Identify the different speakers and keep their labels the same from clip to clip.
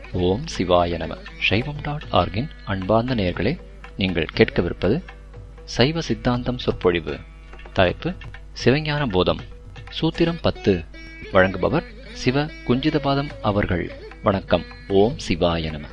Speaker 1: ஓம் சிவாய நம சைவம் டாட் ஆர்கின் அன்பார்ந்த நேயர்களே நீங்கள் கேட்கவிருப்பது சைவ சித்தாந்தம் சொற்பொழிவு தலைப்பு சிவஞான போதம் சூத்திரம் பத்து வழங்குபவர் சிவ குஞ்சிதபாதம் அவர்கள் வணக்கம் ஓம் சிவாய நம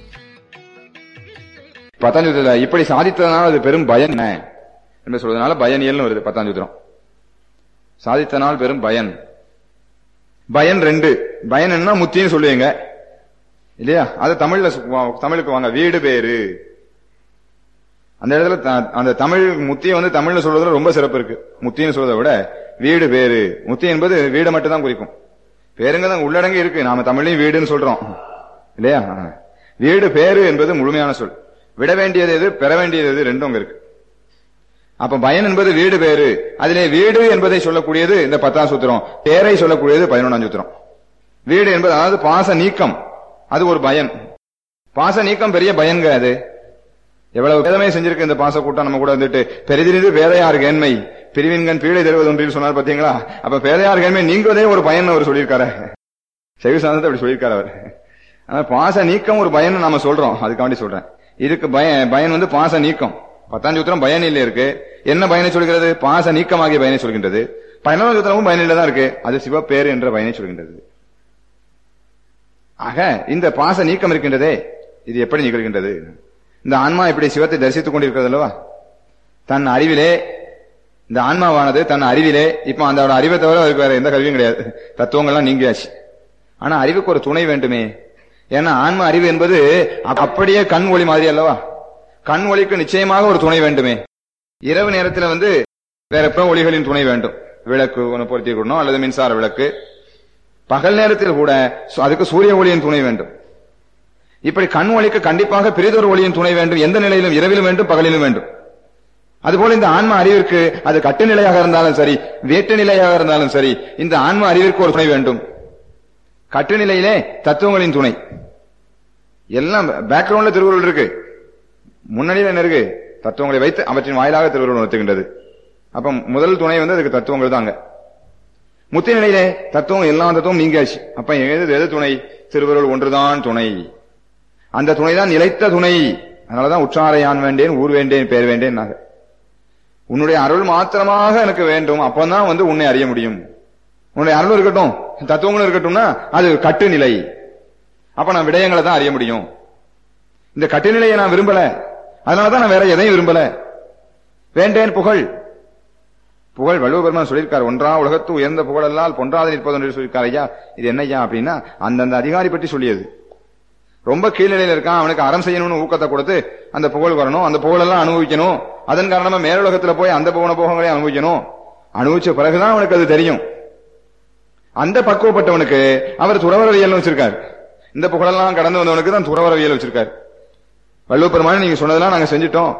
Speaker 2: பத்தாம் சூத்திரத்துல இப்படி சாதித்ததனால அது பெரும் பயன் என்ன என்று சொல்றதுனால பயனியல்னு வருது பத்தாம் சூத்திரம் சாதித்தனால் பெரும் பயன் பயன் ரெண்டு பயன் என்ன முத்தின்னு சொல்லுவீங்க இல்லையா அது தமிழ்ல சு- வா- தமிழுக்கு வாங்க வீடு பேரு அந்த இடத்துல த- அந்த தமிழ் முத்தியை வந்து தமிழ்ல சொல்றதுல ரொம்ப சிறப்பு இருக்கு முத்தின்னு சொல்றதை விட வீடு பேரு முத்தி என்பது வீடை மட்டும் தான் குறிக்கும் பேருங்க தான் உள்ளடங்கி இருக்கு நாம தமிழ்லயும் வீடுன்னு சொல்றோம் இல்லையா வீடு பேரு என்பது முழுமையான சொல் விட வேண்டியது எது பெற வேண்டியது எது ரெண்டும் அங்க இருக்கு அப்ப பயன் என்பது வீடு பேரு அதிலே வீடு என்பதை சொல்லக்கூடியது இந்த பத்தாம் சூத்திரம் பேரை சொல்லக்கூடியது பதினொன்றாம் சூத்திரம் வீடு என்பது அதாவது பாச நீக்கம் அது ஒரு பயன் பாச நீக்கம் பெரிய பயன்க அது எவ்வளவு வேதமே செஞ்சிருக்கு இந்த பாச கூட்டம் நம்ம கூட வந்துட்டு பெரிதிரிது பேதையார் கேண்மை பிரிவின்கண் பீடை தருவது ஒன்றில் சொன்னார் பாத்தீங்களா அப்ப பேதையார் கேண்மை நீங்குவதே ஒரு பயன் அவர் சொல்லியிருக்காரு சைவ சாந்தத்தை அப்படி சொல்லியிருக்காரு அவர் ஆனா பாச நீக்கம் ஒரு பயன் நாம சொல்றோம் அதுக்காண்டி சொல்றேன் இதுக்கு பய- பயன் வந்து பாச நீக்கம் பத்தாம் சூத்திரம் பயனில் இருக்கு என்ன பயனை சொல்கிறது பாச நீக்கமாகிய பயனை சொல்கின்றது பதினொன்றாம் சூத்திரமும் பயனில தான் இருக்கு அது சிவப்பேறு என்ற பயனை சொல்கின்றது ஆக இந்த பாச நீக்கம் இருக்கின்றதே இது எப்படி நிகழ்கின்றது இந்த ஆன்மா இப்படி சிவத்தை தரிசித்துக் கொண்டிருக்கிறது அல்லவா தன் அறிவிலே இந்த ஆன்மாவானது தன் அறிவிலே இப்ப அந்த அறிவை தவிர அவருக்கு வேற எந்த கல்வியும் கிடையாது தத்துவங்கள்லாம் நீங்கியாச்சு ஆனா அறிவுக்கு ஒரு துணை வேண்டுமே ஏன்னா ஆன்ம அறிவு என்பது அப்- அப்படியே கண் ஒளி மாதிரி அல்லவா கண் ஒளிக்கு நிச்சயமாக ஒரு துணை வேண்டுமே இரவு நேரத்துல வந்து வேற பிற ஒளிகளின் துணை வேண்டும் விளக்கு ஒன்று பொருத்தி கொடுக்கணும் அல்லது மின்சார விளக்கு பகல் நேரத்தில் கூட சு- அதுக்கு சூரிய ஒளியின் துணை வேண்டும் இப்படி கண் ஒளிக்கு கண்டிப்பாக பிரிதொரு ஒளியின் துணை வேண்டும் எந்த நிலையிலும் இரவிலும் வேண்டும் பகலிலும் வேண்டும் அதுபோல இந்த ஆன்ம அறிவிற்கு அது கட்டு நிலையாக இருந்தாலும் சரி வேட்டு நிலையாக இருந்தாலும் சரி இந்த ஆன்ம அறிவிற்கு ஒரு துணை வேண்டும் கட்டு நிலையிலே தத்துவங்களின் துணை எல்லாம் பேக்ரவுண்ட்ல திருவுருள் இருக்கு முன்னணியில் என்ன இருக்கு தத்துவங்களை வைத்து அவற்றின் வாயிலாக திருவுருள் நடத்துகின்றது அப்ப முதல் துணை வந்து அதுக்கு தத்துவங்கள் தாங்க முத்தி நிலையிலே தத்துவம் எல்லா தத்துவம் நீங்கியாச்சு அப்ப எது எது துணை திருவருள் ஒன்றுதான் துணை அந்த துணைதான் நிலைத்த துணை அதனாலதான் உற்றாரையான் வேண்டேன் ஊர் வேண்டேன் பேர் வேண்டேன் நாங்க உன்னுடைய அருள் மாத்திரமாக எனக்கு வேண்டும் அப்பதான் வந்து உன்னை அறிய முடியும் உன்னுடைய அருள் இருக்கட்டும் தத்துவங்களும் இருக்கட்டும்னா அது கட்டு நிலை அப்ப நான் விடயங்களை தான் அறிய முடியும் இந்த கட்டு நிலையை நான் விரும்பல அதனாலதான் நான் வேற எதையும் விரும்பல வேண்டேன் புகழ் புகழ் வள்ளுவ பெருமான் சொல்லியிருக்கார் ஒன்றா உலகத்து உயர்ந்த புகழல்லால் பொன்றாது நிற்பது என்று சொல்லியிருக்கார் ஐயா இது என்ன ஐயா அப்படின்னா அந்தந்த அதிகாரி பற்றி சொல்லியது ரொம்ப கீழ்நிலையில இருக்கான் அவனுக்கு அறம் செய்யணும்னு ஊக்கத்தை கொடுத்து அந்த புகழ் வரணும் அந்த புகழெல்லாம் அனுபவிக்கணும் அதன் காரணமா மேலுலகத்துல போய் அந்த புவன போகங்களையும் அனுபவிக்கணும் அனுபவிச்ச பிறகுதான் அவனுக்கு அது தெரியும் அந்த பக்குவப்பட்டவனுக்கு அவர் துறவரவியல் வச்சிருக்காரு இந்த புகழெல்லாம் கடந்து வந்தவனுக்கு தான் துறவரவியல் வச்சிருக்காரு வள்ளுவ பெருமான் நீங்க சொன்னதெல்லாம் நாங்க செஞ்சுட்டோம்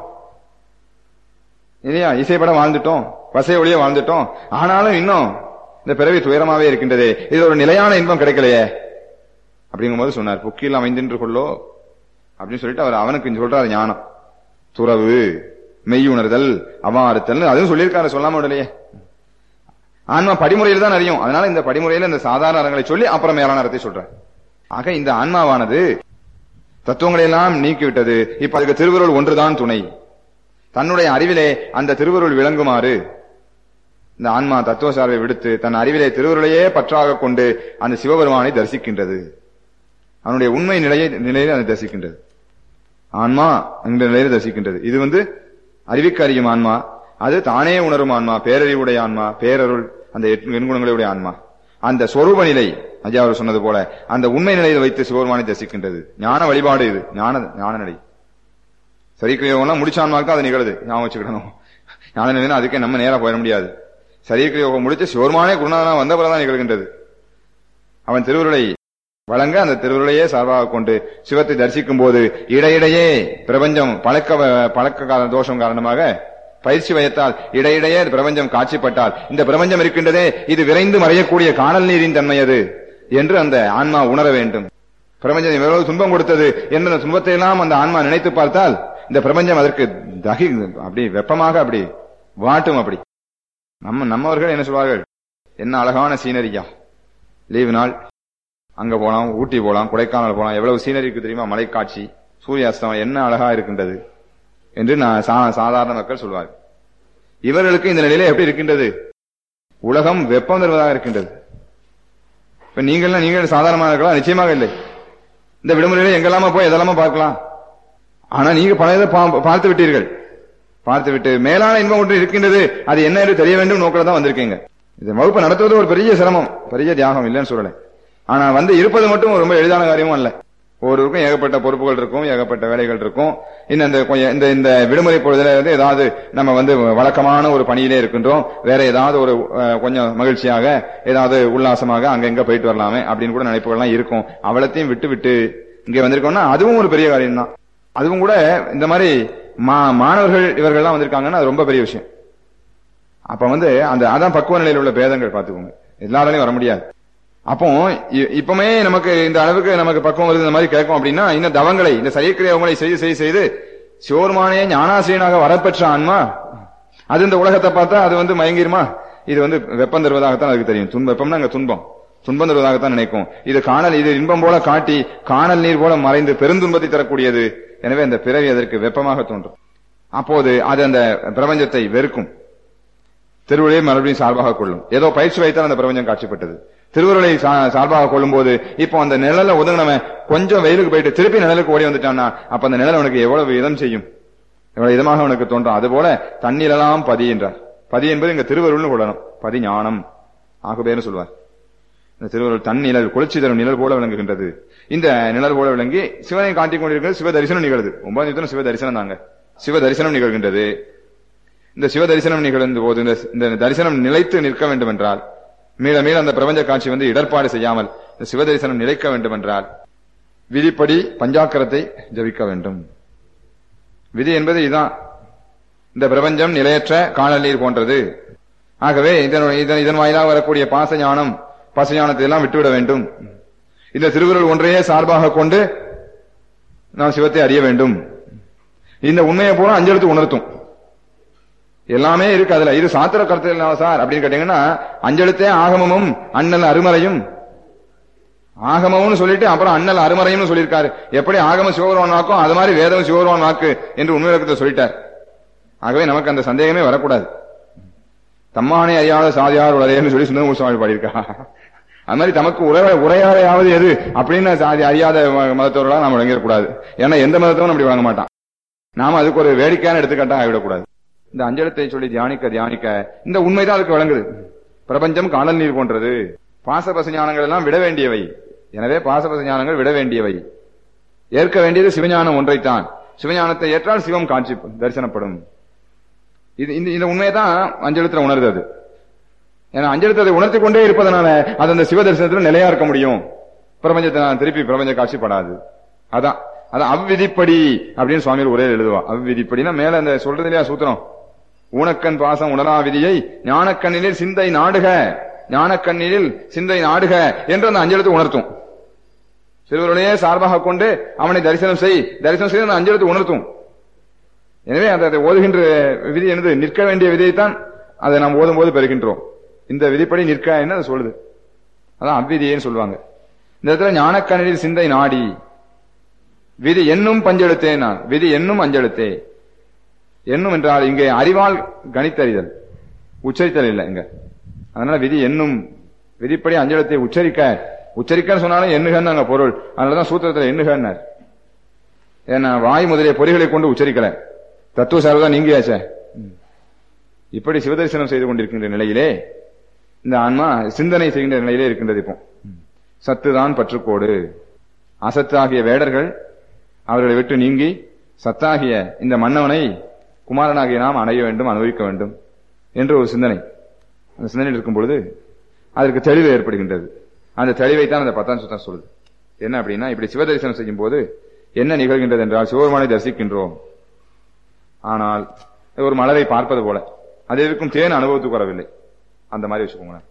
Speaker 2: இல்லையா இசைப்பட வாழ்ந்துட்டோம் வசை ஒளிய வாழ்ந்துட்டோம் ஆனாலும் இன்னும் இந்த பிறவி துயரமாவே இருக்கின்றதே இது ஒரு நிலையான இன்பம் கிடைக்கலையே அப்படிங்கும்போது சொன்னார் புக்கில் அமைந்தின்று கொள்ளோ அப்படின்னு சொல்லிட்டு அவர் அவனுக்கு சொல்றாரு ஞானம் துறவு மெய்யுணர்தல் அவாறுத்தல் அதுவும் சொல்லியிருக்காரு சொல்லாம விடலையே ஆன்மா படிமுறையில் தான் அறியும் அதனால இந்த படிமுறையில இந்த சாதாரண அறங்களை சொல்லி அப்புறம் மேலான அறத்தை சொல்றேன் ஆக இந்த ஆன்மாவானது தத்துவங்களை எல்லாம் நீக்கிவிட்டது இப்ப அதுக்கு திருவருள் ஒன்றுதான் துணை தன்னுடைய அறிவிலே அந்த திருவருள் விளங்குமாறு இந்த ஆன்மா தத்துவ சார்பை விடுத்து தன் அறிவிலே திருவருளையே பற்றாக கொண்டு அந்த சிவபெருமானை தரிசிக்கின்றது அவனுடைய உண்மை நிலையை நிலையில அதை தரிசிக்கின்றது ஆன்மா என்ற நிலையில தரிசிக்கின்றது இது வந்து அறிவிக்கு அறியும் ஆன்மா அது தானே உணரும் ஆன்மா பேரறிவுடைய ஆன்மா பேரருள் அந்த எட்டு எண்குணங்களுடைய ஆன்மா அந்த சொரூப நிலை ஐயா அவர் சொன்னது போல அந்த உண்மை நிலையில் வைத்து சிவபெருமானை தரிசிக்கின்றது ஞான வழிபாடு இது ஞான ஞான நிலை சரீக்கிரயோகம்லாம் முடிச்ச ஆன்மாவுக்கு தான் அது நிகழுது ஞாபகம் வச்சுக்கிடணும் ஞான நிலைனா அதுக்கே நம்ம நேரா போயிட முடியாது சரீக்கிரயோகம் முடிச்சு சிவருமானே குருநாதனா வந்த பிறகுதான் நிகழ்கின்றது அவன் திருவுருளை வழங்க அந்த திருவுருளையே சார்பாக கொண்டு சிவத்தை தரிசிக்கும் போது இடையிடையே பிரபஞ்சம் பழக்க பழக்க கால தோஷம் காரணமாக பயிற்சி வயத்தால் இடையிடையே பிரபஞ்சம் காட்சிப்பட்டால் இந்த பிரபஞ்சம் இருக்கின்றதே இது விரைந்து மறையக்கூடிய காணல் நீரின் தன்மை அது என்று அந்த ஆன்மா உணர வேண்டும் பிரபஞ்சம் எவ்வளவு துன்பம் கொடுத்தது என்ற அந்த துன்பத்தை எல்லாம் அந்த ஆன்மா நினைத்து பார்த்தால் இந்த பிரபஞ்சம் அதற்கு தகி அப்படி வெப்பமாக அப்படி வாட்டும் அப்படி நம்ம நம்மவர்கள் என்ன சொல்வார்கள் என்ன அழகான சீனரியா லீவு நாள் அங்க போலாம் ஊட்டி போலாம் கொடைக்கானல் போலாம் எவ்வளவு சீனரி இருக்கு தெரியுமா மலைக்காட்சி சூரிய அஸ்தமம் என்ன அழகா இருக்கின்றது என்று நான் சா- சாதாரண மக்கள் சொல்வார் இவர்களுக்கு இந்த நிலையில எப்படி இருக்கின்றது உலகம் வெப்பம் தருவதாக இருக்கின்றது இப்ப நீங்கள்லாம் நீங்கள் சாதாரணமானவர்களா நிச்சயமாக இல்லை இந்த விடுமுறையில எங்கெல்லாமா போய் எதெல்லாமா பார்க்கலாம் ஆனா நீங்க பல இதை பா- பார்த்து விட்டீர்கள் பார்த்து விட்டு மேலான இன்பம் ஒன்று இருக்கின்றது அது என்ன என்று தெரிய வேண்டும் நோக்கில தான் வந்திருக்கீங்க இந்த வகுப்பு நடத்துவது ஒரு பெரிய சிரமம் பெரிய தியாகம் இல்லைன்னு சொல்லல ஆனா வந்து இருப்பது மட்டும் ரொம்ப எளிதான காரியமும் அல்ல ஒவ்வொருவருக்கும் ஏகப்பட்ட பொறுப்புகள் இருக்கும் ஏகப்பட்ட வேலைகள் இருக்கும் இன்னும் இந்த கொஞ்சம் இந்த இந்த விடுமுறை பொழுதுல வந்து ஏதாவது நம்ம வந்து வழக்கமான ஒரு பணியிலே இருக்கின்றோம் வேற ஏதாவது ஒரு அஹ், கொஞ்சம் மகிழ்ச்சியாக ஏதாவது உல்லாசமாக அங்க எங்க போயிட்டு வரலாமே அப்படின்னு கூட நினைப்புகள்லாம் இருக்கும் அவளத்தையும் விட்டு விட்டு இங்க வந்திருக்கோம்னா அதுவும் ஒரு பெரிய காரியம் தான் அதுவும் கூட இந்த மாதிரி மா- மாணவர்கள் இவர்கள்லாம் வந்திருக்காங்கன்னா அது ரொம்ப பெரிய விஷயம் அப்ப வந்து அந்த அதான் பக்குவ நிலையில் உள்ள பேதங்கள் பாத்துக்கோங்க எல்லாராலையும் வர முடியாது அப்போ இ- இப்பவுமே நமக்கு இந்த அளவுக்கு நமக்கு பக்குவம் வருது இந்த மாதிரி கேட்கும் அப்படின்னா இன்னும் தவங்களை இந்த சரியக்கிரியவங்களை செய்து செய்து செய்து சிவருமானே ஞானாசிரியனாக வரப்பெற்ற ஆன்மா அது இந்த உலகத்தை பார்த்தா அது வந்து மயங்கிருமா இது வந்து வெப்பம் தருவதாகத்தான் அதுக்கு தெரியும் துன்பம் வெப்பம்னா அங்க துன்பம் துன்பம் தருவதாகத்தான் நினைக்கும் இது காணல் இது இன்பம் போல காட்டி காணல் நீர் போல மறைந்து பெருந்துன்பத்தை தரக்கூடியது எனவே அந்த பிறவி அதற்கு வெப்பமாக தோன்றும் அப்போது அது அந்த பிரபஞ்சத்தை வெறுக்கும் திருவுருளை மறுபடியும் சார்பாக கொள்ளும் ஏதோ பயிற்சி வைத்தால் அந்த பிரபஞ்சம் காட்சிப்பட்டது திருவுருளை சா- சார்பாக கொள்ளும் போது இப்போ அந்த நிழல்ல ஒதுங்கினவன் கொஞ்சம் வெயிலுக்கு போயிட்டு திருப்பி நிழலுக்கு ஓடி வந்துட்டான்னா அப்ப அந்த நிழல் அவனுக்கு எவ்வளவு இதம் செய்யும் எவ்வளவு இதமாக அவனுக்கு தோன்றும் அதுபோல தண்ணீரெல்லாம் பதி என்றார் பதி என்பது இங்க திருவருள்னு கொள்ளணும் பதி ஞானம் ஆகுபேர்னு சொல்வார் இந்த திருவருள் தன் நிழல் குளிர்ச்சி தரும் நிழல் போல விளங்குகின்றது இந்த நிழல் போல விளங்கி சிவனை காட்டிக் கொண்டிருக்கிறது சிவ தரிசனம் நிகழ்து ஒன்பதாம் யுத்தம் சிவ தரிசனம் தாங்க சிவ தரிசனம் நிகழ்கின்றது இந்த சிவ தரிசனம் நிகழ்ந்த போது இந்த இந்த தரிசனம் நிலைத்து நிற்க வேண்டும் என்றால் மீள மீள அந்த பிரபஞ்ச காட்சி வந்து இடர்பாடு செய்யாமல் இந்த சிவ தரிசனம் நிலைக்க வேண்டும் என்றால் விதிப்படி பஞ்சாக்கரத்தை ஜபிக்க வேண்டும் விதி என்பது இதுதான் இந்த பிரபஞ்சம் நிலையற்ற காணல் நீர் போன்றது ஆகவே இதன் இதன் இதன் வாயிலாக வரக்கூடிய பாச ஞானம் பாச ஞானத்தை எல்லாம் விட்டுவிட வேண்டும் இந்த திருவுருள் ஒன்றையே சார்பாக கொண்டு நாம் சிவத்தை அறிய வேண்டும் இந்த உண்மையை பூரா அஞ்செழுத்து உணர்த்தும் எல்லாமே இருக்கு அதுல இது சாத்திர கருத்து இல்ல சார் அப்படின்னு கேட்டீங்கன்னா அஞ்செழுத்தே ஆகமமும் அண்ணல் அருமறையும் ஆகமம்னு சொல்லிட்டு அப்புறம் அண்ணல் அருமறையும் சொல்லியிருக்காரு எப்படி ஆகம சிவபெருமான் வாக்கும் அது மாதிரி வேதம் சிவபெருமான் வாக்கு என்று உண்மை விளக்கத்தை சொல்லிட்டார் ஆகவே நமக்கு அந்த சந்தேகமே வரக்கூடாது தம்மானே அறியாத சாதியார் உலரேன்னு சொல்லி சுந்தரமூர் சுவாமி பாடியிருக்கா அது மாதிரி தமக்கு உரை உரையாடையாவது எது அப்படின்னு சாதி அறியாத ம- மதத்தவர்களா நாம் விளங்கிடக்கூடாது ஏன்னா எந்த மதத்தவனும் அப்படி வழங்க மாட்டான் நாம அதுக்கு ஒரு வேடிக்கையான எடுத்துக்காட்டா ஆகிவிடக்கூடாது இந்த அஞ்சலத்தை சொல்லி தியானிக்க தியானிக்க இந்த உண்மைதான் அதுக்கு விளங்குது பிரபஞ்சம் காணல் நீர் போன்றது பாசபச ஞானங்கள் எல்லாம் விட வேண்டியவை எனவே பாசபச ஞானங்கள் விட வேண்டியவை ஏற்க வேண்டியது சிவஞானம் ஒன்றைத்தான் சிவஞானத்தை ஏற்றால் சிவம் காட்சி தரிசனப்படும் இது இந்த இந்த உண்மையை தான் அஞ்செழுத்துல உணருது அது ஏன்னா அஞ்செழுத்து அதை உணர்த்தி கொண்டே இருப்பதனால அது அந்த சிவ தரிசனத்துல நிலையா இருக்க முடியும் பிரபஞ்சத்தை நான் திருப்பி பிரபஞ்ச காட்சிப்படாது அதான் அதான் அவ்விதிப்படி அப்படின்னு சுவாமிகள் ஒரே எழுதுவா அவ்விதிப்படினா மேல அந்த சொல்றது இல்லையா சூத்திரம் ஊனக்கண் பாசம் உணரா விதியை ஞானக்கண்ணினில் சிந்தை நாடுக ஞானக்கண்ணினில் சிந்தை நாடுக என்று அந்த அஞ்செழுத்து உணர்த்தும் சிறுவர்களையே சார்பாக கொண்டு அவனை தரிசனம் செய் தரிசனம் செய்து அந்த அஞ்செழுத்து உணர்த்தும் எனவே அந்த அதை ஓதுகின்ற விதி என்னது நிற்க வேண்டிய விதியைத்தான் அதை நாம் ஓதும் போது பெறுகின்றோம் இந்த விதிப்படி நிற்க என்ன அது சொல்லுது அதான் அவ்விதியேன்னு சொல்லுவாங்க இந்த இடத்துல ஞானக்கண்ணில் சிந்தை நாடி விதி என்னும் பஞ்செழுத்தே நான் விதி என்னும் அஞ்செழுத்தே என்னும் என்றால் இங்கே அறிவால் கணித்தறிதல் உச்சரித்தல் இல்லை இங்க அதனால விதி என்னும் விதிப்படி அஞ்செழுத்தை உச்சரிக்க உச்சரிக்கன்னு சொன்னாலும் எண்ணுகன்னு அங்க பொருள் அதனாலதான் சூத்திரத்துல எண்ணுகன்னார் ஏன்னா வாய் முதலிய பொறிகளை கொண்டு உச்சரிக்கல தத்துவ சார்புதான் நீங்கியாச்சே இப்படி சிவதரிசனம் செய்து கொண்டிருக்கின்ற நிலையிலே இந்த ஆன்மா சிந்தனை செய்கின்ற நிலையிலே இருக்கின்றது இப்போ சத்துதான் பற்றுக்கோடு அசத்தாகிய வேடர்கள் அவர்களை விட்டு நீங்கி சத்தாகிய இந்த மன்னவனை குமாரனாகிய நாம் அடைய வேண்டும் அனுபவிக்க வேண்டும் என்று ஒரு சிந்தனை அந்த சிந்தனையில் இருக்கும் பொழுது அதற்கு தெளிவு ஏற்படுகின்றது அந்த தெளிவை தான் அந்த பத்தாம் சுத்தம் சொல்லுது என்ன அப்படின்னா இப்படி சிவதரிசனம் செய்யும் போது என்ன நிகழ்கின்றது என்றால் சிவபெருமானை தரிசிக்கின்றோம் ஆனால் ஒரு மலரை பார்ப்பது போல அது இருக்கும் தேன் அனுபவத்துக்கு வரவில்லை அந்த மாதிரி வச்சுக்கோங்களேன்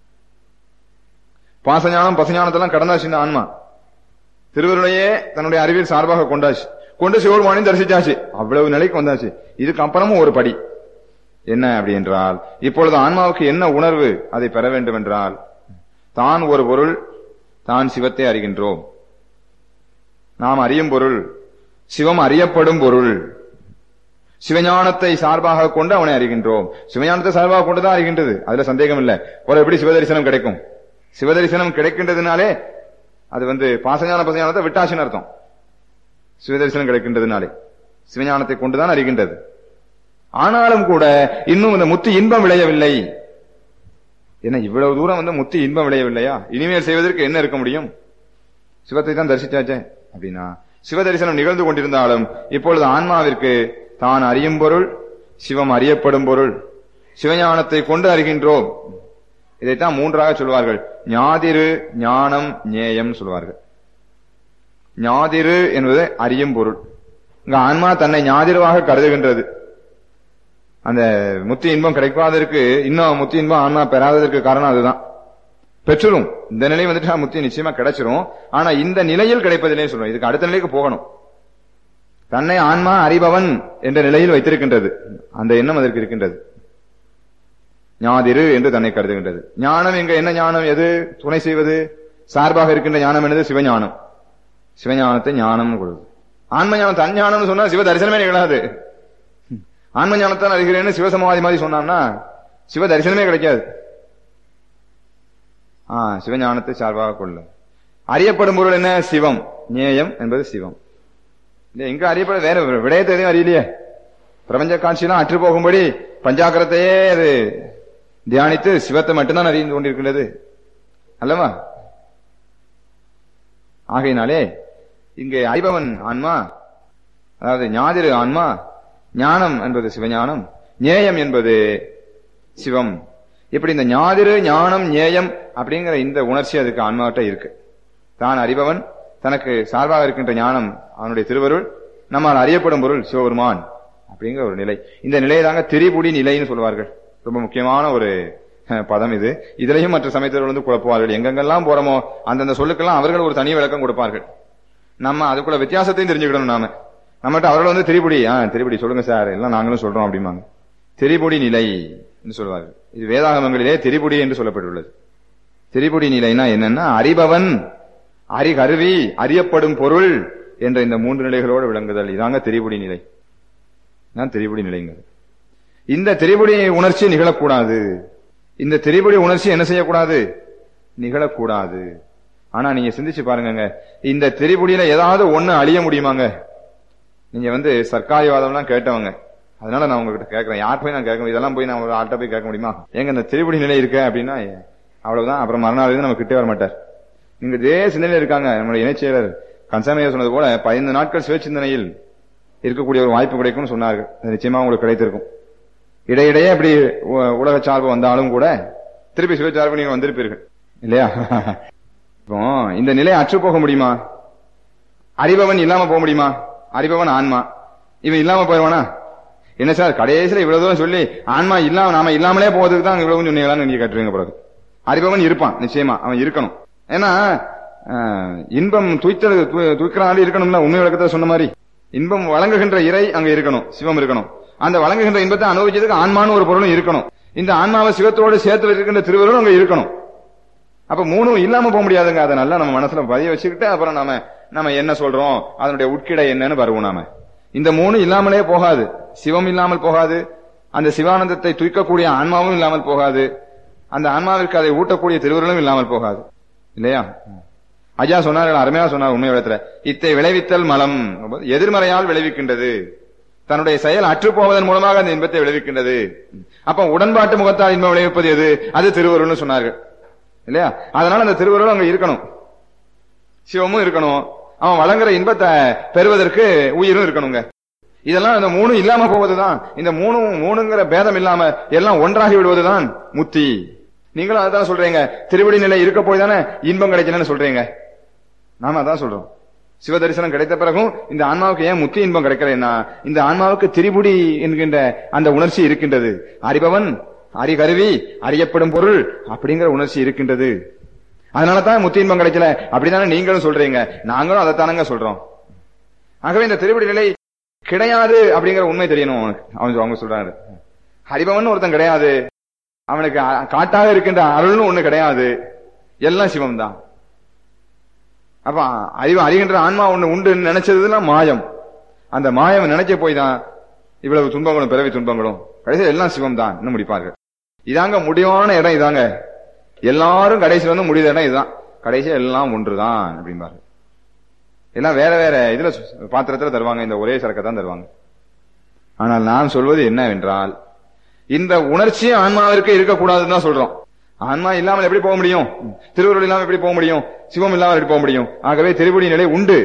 Speaker 2: பாசஞானம் பசஞானத்தெல்லாம் கடந்தாச்சு இந்த ஆன்மா திருவருளையே தன்னுடைய அறிவியல் சார்பாக கொண்டாச்சு கொண்டு சிவபெருமானையும் தரிசிச்சாச்சு அவ்வளவு நிலைக்கு வந்தாச்சு இதுக்கு அப்புறமும் ஒரு படி என்ன அப்படி என்றால் இப்பொழுது ஆன்மாவுக்கு என்ன உணர்வு அதை பெற வேண்டும் என்றால் தான் ஒரு பொருள் தான் சிவத்தை அறிகின்றோம் நாம் அறியும் பொருள் சிவம் அறியப்படும் பொருள் சிவஞானத்தை சார்பாக கொண்டு அவனை அறிகின்றோம் சிவஞானத்தை சார்பாக கொண்டுதான் அறிகின்றது அதுல சந்தேகம் இல்ல ஒரு எப்படி சிவதரிசனம் கிடைக்கும் சிவதரிசனம் கிடைக்கின்றதுனாலே அது வந்து பாசஞான பசஞானத்தை விட்டாச்சுன்னு அர்த்தம் சிவதரிசனம் கிடைக்கின்றதுனாலே சிவஞானத்தை கொண்டுதான் அறிகின்றது ஆனாலும் கூட இன்னும் இந்த முத்து இன்பம் விளையவில்லை என்ன இவ்வளவு தூரம் வந்து முத்து இன்பம் விளையவில்லையா இனிமேல் செய்வதற்கு என்ன இருக்க முடியும் சிவத்தை தான் தரிசிச்சாச்சே அப்படின்னா சிவதரிசனம் நிகழ்ந்து கொண்டிருந்தாலும் இப்பொழுது ஆன்மாவிற்கு தான் அறியும் பொருள் சிவம் அறியப்படும் பொருள் சிவஞானத்தை கொண்டு அறிகின்றோம் இதைத்தான் மூன்றாக சொல்வார்கள் ஞாதிரு ஞானம் ஞேயம் சொல்வார்கள் ஞாதிரு என்பது அறியும் பொருள் இங்க ஆன்மா தன்னை ஞாதிருவாக கருதுகின்றது அந்த முத்தி இன்பம் கிடைக்காததற்கு இன்னும் முத்தி இன்பம் ஆன்மா பெறாததற்கு காரணம் அதுதான் பெற்றுரும் இந்த நிலை வந்துட்டு முத்தி நிச்சயமா கிடைச்சிரும் ஆனா இந்த நிலையில் கிடைப்பதிலே சொல்றோம் இதுக்கு அடுத்த நிலைக்கு போகணும் தன்னை ஆன்மா அறிபவன் என்ற நிலையில் வைத்திருக்கின்றது அந்த எண்ணம் அதற்கு இருக்கின்றது ஞாதிரு என்று தன்னை கருதுகின்றது ஞானம் எங்க என்ன ஞானம் எது துணை செய்வது சார்பாக இருக்கின்ற ஞானம் என்னது சிவஞானம் சிவஞானத்தை ஞானம் கொடுது ஆன்ம ஞானம் தன் ஞானம்னு சொன்னா சிவ தரிசனமே நிகழாது ஆன்ம ஞானத்தான் அறிகிறேன்னு சிவசமாதி மாதிரி சொன்னான்னா சிவ தரிசனமே கிடைக்காது ஆ சிவஞானத்தை சார்பாக கொள்ள அறியப்படும் பொருள் என்ன சிவம் நேயம் என்பது சிவம் இல்ல எங்க அறியப்பட வேற விடயத்தை எதையும் அறியலையே பிரபஞ்ச காட்சியெல்லாம் அற்று போகும்படி பஞ்சாக்கரத்தையே அது தியானித்து சிவத்தை மட்டும்தான் அறிந்து கொண்டிருக்கின்றது அல்லவா ஆகையினாலே இங்கே அறிபவன் ஆன்மா அதாவது ஞாதிரு ஆன்மா ஞானம் என்பது சிவஞானம் ஞேயம் என்பது சிவம் இப்படி இந்த ஞாதிரு ஞானம் ஞேயம் அப்படிங்கிற இந்த உணர்ச்சி அதுக்கு ஆன்மாட்ட இருக்கு தான் அறிபவன் தனக்கு சார்பாக இருக்கின்ற ஞானம் அவனுடைய திருவருள் நம்மால் அறியப்படும் பொருள் சிவபெருமான் அப்படிங்கிற ஒரு நிலை இந்த நிலையை தாங்க திரிபுடி நிலைன்னு சொல்வார்கள் ரொம்ப முக்கியமான ஒரு பதம் இது இதுலயும் மற்ற சமயத்தவர்கள் வந்து குழப்புவார்கள் எங்கெங்கெல்லாம் போறோமோ அந்தந்த சொல்லுக்கெல்லாம் அவர்கள் ஒரு தனி விளக்கம் கொடுப்பார்கள் நம்ம அதுக்குள்ள வித்தியாசத்தையும் தெரிஞ்சுக்கணும் நாம நம்மகிட்ட அவர்கள் வந்து திரிபுடி ஆ திரிபுடி சொல்லுங்க சார் எல்லாம் நாங்களும் சொல்றோம் அப்படிம்பாங்க திரிபுடி நிலை என்று சொல்வார்கள் இது வேதாகமங்களிலே திரிபுடி என்று சொல்லப்பட்டுள்ளது திரிபுடி நிலைனா என்னன்னா அறிபவன் அறிகருவி அறியப்படும் பொருள் என்ற இந்த மூன்று நிலைகளோடு விளங்குதல் இதாங்க திரிபுடி நிலை தான் திரிபுடி நிலைங்கிறது இந்த திரிபுடி உணர்ச்சி நிகழக்கூடாது இந்த திரிபுடி உணர்ச்சி என்ன செய்யக்கூடாது நிகழக்கூடாது ஆனா நீங்க சிந்திச்சு பாருங்க இந்த திரிபுடியில ஏதாவது ஒண்ணு அழிய முடியுமாங்க நீங்க வந்து சர்க்காரிவாதம்லாம் கேட்டவங்க அதனால நான் உங்ககிட்ட கேட்கறேன் யார் போய் நான் கேட்க இதெல்லாம் போய் நான் ஒரு ஆள்கிட்ட போய் கேட்க முடியுமா ஏங்க இந்த திரிபுடி நிலை இருக்க அப்படின்னா அவ்வளவுதான் அப்புறம் மறுநாள் இருந்து நம்ம கிட்டே வர மாட்டார் நீங்க இதே சிந்தனையில் இருக்காங்க நம்மளுடைய இணைச்செயலர் கன்சாமையா சொன்னது போல பதினைந்து நாட்கள் சிவச்சிந்தனையில் இருக்கக்கூடிய ஒரு வாய்ப்பு கிடைக்கும்னு சொன்னார்கள் அது நிச்சயமா உங்களுக்கு கிடைத்திருக்கும் இடையிடையே அப்படி உலக சார்பு வந்தாலும் கூட திருப்பி சிவச்சார்பு நீங்க வந்திருப்பீர்கள் இல்லையா இப்போ இந்த நிலையை அற்று போக முடியுமா அறிபவன் இல்லாம போக முடியுமா அறிபவன் ஆன்மா இவன் இல்லாம போயிடுவானா என்ன சார் கடைசியில இவ்வளவு தூரம் சொல்லி ஆன்மா இல்லாம நாம இல்லாமலே போவதுக்கு தான் இவ்வளவு சொன்னீங்களான்னு நீங்க கேட்டுருவீங்க பிறகு அறிபவன் இருப்பான் நிச்சயமா அவன் இருக்கணும் ஏன்னா இன்பம் துய்த்தல் துய்க்கிற ஆள் இருக்கணும்ல உண்மை விளக்கத்தை சொன்ன மாதிரி இன்பம் வழங்குகின்ற இறை அங்க இருக்கணும் சிவம் இருக்கணும் அந்த வழங்குகின்ற இன்பத்தை அனுபவிச்சதுக்கு ஆன்மான்னு ஒரு பொருளும் இருக்கணும் இந்த ஆன்மாவை சிவத்தோடு சேர்த்து இருக்கின்ற திருவருளும் அங்க இருக்கணும் அப்ப மூணும் இல்லாம போக முடியாதுங்க அதை நல்லா நம்ம மனசுல பதிய வச்சுக்கிட்டு அப்புறம் நாம நம்ம என்ன சொல்றோம் அதனுடைய உட்கிடை என்னன்னு வருவோம் நாம இந்த மூணு இல்லாமலே போகாது சிவம் இல்லாமல் போகாது அந்த சிவானந்தத்தை தூக்கக்கூடிய ஆன்மாவும் இல்லாமல் போகாது அந்த ஆன்மாவிற்கு அதை ஊட்டக்கூடிய திருவருளும் இல்லாமல் போகாது இல்லையா ஐயா சொன்னார்கள் அருமையா சொன்னார் உண்மை விடத்துல இத்தை விளைவித்தல் மலம் எதிர்மறையால் விளைவிக்கின்றது தன்னுடைய செயல் அற்று போவதன் மூலமாக அந்த இன்பத்தை விளைவிக்கின்றது அப்ப உடன்பாட்டு முகத்தால் இன்பம் விளைவிப்பது எது அது திருவருள்னு சொன்னார்கள் இல்லையா அதனால அந்த திருவருள் அங்க இருக்கணும் சிவமும் இருக்கணும் அவன் வழங்குற இன்பத்தை பெறுவதற்கு உயிரும் இருக்கணுங்க இதெல்லாம் இந்த மூணு இல்லாம போவதுதான் இந்த மூணு மூணுங்கிற பேதம் இல்லாம எல்லாம் ஒன்றாகி விடுவதுதான் முத்தி நீங்களும் அதான் சொல்றீங்க திருவடி நிலை இருக்க போய் தானே இன்பம் கிடைக்கலன்னு சொல்றீங்க நாம அதான் சொல்றோம் சிவ தரிசனம் கிடைத்த பிறகும் இந்த ஆன்மாவுக்கு ஏன் முத்தி இன்பம் கிடைக்கலன்னா இந்த ஆன்மாவுக்கு திரிபுடி என்கின்ற அந்த உணர்ச்சி இருக்கின்றது அறிபவன் அறிகருவி அறியப்படும் பொருள் அப்படிங்கிற உணர்ச்சி இருக்கின்றது அதனால தான் முத்தி இன்பம் கிடைக்கல அப்படித்தானே நீங்களும் சொல்றீங்க நாங்களும் அதைத்தானங்க சொல்றோம் ஆகவே இந்த திருவடி நிலை கிடையாது அப்படிங்கிற உண்மை தெரியணும் அவனுக்கு அவன் அவங்க சொல்றாரு ஹரிபவன் ஒருத்தன் கிடையாது அவனுக்கு காட்டாக இருக்கின்ற அருள்னு ஒண்ணு கிடையாது எல்லாம் சிவம் தான் அப்ப அறிவு அறிகின்ற ஆன்மா ஒண்ணு உண்டு நினைச்சதுலாம் மாயம் அந்த மாயம் நினைக்க போய் தான் இவ்வளவு துன்பங்களும் பிறவி துன்பங்களும் கடைசியில் எல்லாம் சிவம் தான் இன்னும் முடிப்பார்கள் இதாங்க முடிவான இடம் இதாங்க எல்லாரும் கடைசி வந்து முடிந்த இடம் இதுதான் கடைசியா எல்லாம் ஒன்றுதான் அப்படிம்பாரு எல்லாம் வேற வேற இதுல சு- பாத்திரத்துல தருவாங்க இந்த ஒரே சரக்கை தான் தருவாங்க ஆனால் நான் சொல்வது என்னவென்றால் இந்த உணர்ச்சி ஆன்மாவிற்கு இருக்கக்கூடாதுன்னு தான் சொல்றோம் ஆன்மா இல்லாமல் எப்படி போக முடியும் திருவருள் இல்லாமல் எப்படி போக முடியும் சிவம் இல்லாமல் எப்படி போக முடியும் ஆகவே திருவடி நிலை உண்டு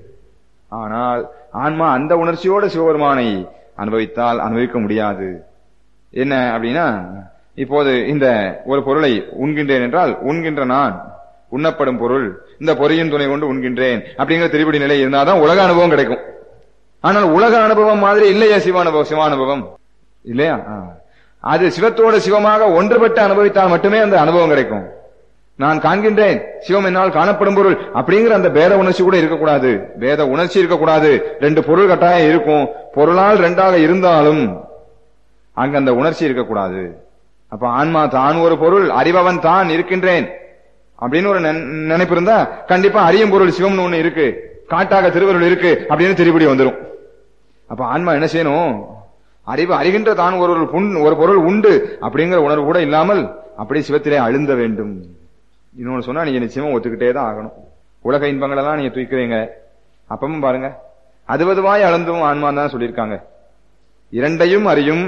Speaker 2: ஆனால் ஆன்மா அந்த உணர்ச்சியோட சிவபெருமானை அனுபவித்தால் அனுபவிக்க முடியாது என்ன அப்படின்னா இப்போது இந்த ஒரு பொருளை உண்கின்றேன் என்றால் உண்கின்ற நான் உண்ணப்படும் பொருள் இந்த பொறியின் துணை கொண்டு உண்கின்றேன் அப்படிங்கிற திருப்படி நிலை இருந்தாதான் உலக அனுபவம் கிடைக்கும் ஆனால் உலக அனுபவம் மாதிரி இல்லையா சிவ அனுபவம் சிவ அனுபவம் இல்லையா ஆ. அது சிவத்தோடு சிவமாக ஒன்றுபட்டு அனுபவித்தால் மட்டுமே அந்த அனுபவம் கிடைக்கும் நான் காண்கின்றேன் சிவம் என்னால் காணப்படும் பொருள் அப்படிங்கிற அந்த பேத உணர்ச்சி கூட இருக்கக்கூடாது பேத உணர்ச்சி இருக்கக்கூடாது ரெண்டு பொருள் கட்டாயம் இருக்கும் பொருளால் ரெண்டாக இருந்தாலும் அங்க அந்த உணர்ச்சி இருக்கக்கூடாது அப்ப ஆன்மா தான் ஒரு பொருள் அறிபவன் தான் இருக்கின்றேன் அப்படின்னு ஒரு நினை- நினைப்பு இருந்தா கண்டிப்பா அறியும் பொருள் சிவம்னு ஒண்ணு இருக்கு காட்டாக திருவருள் இருக்கு அப்படின்னு திருப்படி வந்துரும் அப்ப ஆன்மா என்ன செய்யணும் அறிவு அறிகின்ற தான் ஒரு ஒரு புண்- ஒரு பொருள் உண்டு அப்படிங்கிற உணர்வு கூட இல்லாமல் அப்படி சிவத்திலே அழுந்த வேண்டும் இன்னொன்னு சொன்னா நீங்க நிச்சயமா ஒத்துக்கிட்டே தான் ஆகணும் உலக இன்பங்கள் எல்லாம் நீங்க தூக்கிறீங்க அப்பவும் பாருங்க அதுவதுவாய் அழுந்தும் ஆன்மான்னு தான் சொல்லியிருக்காங்க இரண்டையும் அறியும்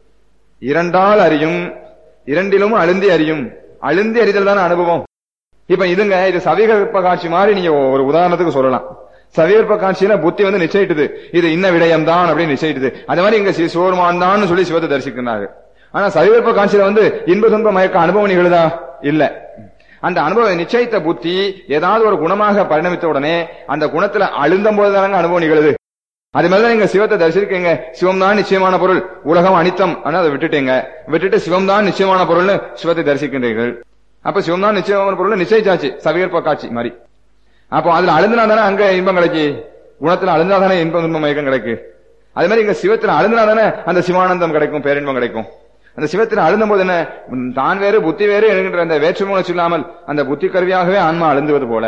Speaker 2: இரண்டால் அறியும் இரண்டிலும் அழுந்தி அறியும் அழுந்தி அறிதல் தானே அனுபவம் இப்ப இதுங்க இது சவிகற்ப காட்சி மாதிரி நீங்க ஒரு உதாரணத்துக்கு சொல்லலாம் சவிகற்ப காட்சியில புத்தி வந்து நிச்சயிட்டுது இது இன்ன விடயம் தான் அப்படின்னு நிச்சயிட்டுது அது மாதிரி இங்க சி- சிவபெருமான் தான் சொல்லி சிவத்தை தரிசிக்கிறாங்க ஆனா சவிகற்ப காட்சியில வந்து இன்ப துன்ப மயக்க அனுபவம் நிகழுதா இல்ல அந்த அனுபவம் நிச்சயித்த புத்தி ஏதாவது ஒரு குணமாக பரிணமித்த உடனே அந்த குணத்துல அழுந்தம் போதுதானங்க அனுபவம் நிகழுது அது மாதிரிதான் நீங்க சிவத்தை தரிசிருக்கீங்க சிவம் தான் நிச்சயமான பொருள் உலகம் அனித்தம் ஆனா அதை விட்டுட்டீங்க விட்டுட்டு சிவம் தான் நிச்சயமான பொருள்னு சிவத்தை தரிசிக்கின்றீர்கள் அப்ப சிவம் தான் நிச்சயமான பொருள் நிச்சயிச்சாச்சு சவிகற்ப காட்சி மாதிரி அப்போ அதுல அழுந்தினா தானே அங்க இன்பம் கிடைக்கு குணத்துல அழுந்தா தானே இன்பம் துன்பம் மயக்கம் கிடைக்கு அது மாதிரி இங்க சிவத்துல அழுந்தினா தானே அந்த சிவானந்தம் கிடைக்கும் பேரின்பம் கிடைக்கும் அந்த சிவத்துல அழுந்தும் போது என்ன உம், தான் வேறு புத்தி வேறு என்கின்ற அந்த வேற்றுமை உணர்ச்சி இல்லாமல் அந்த புத்தி கருவியாகவே ஆன்மா அழுந்துவது போல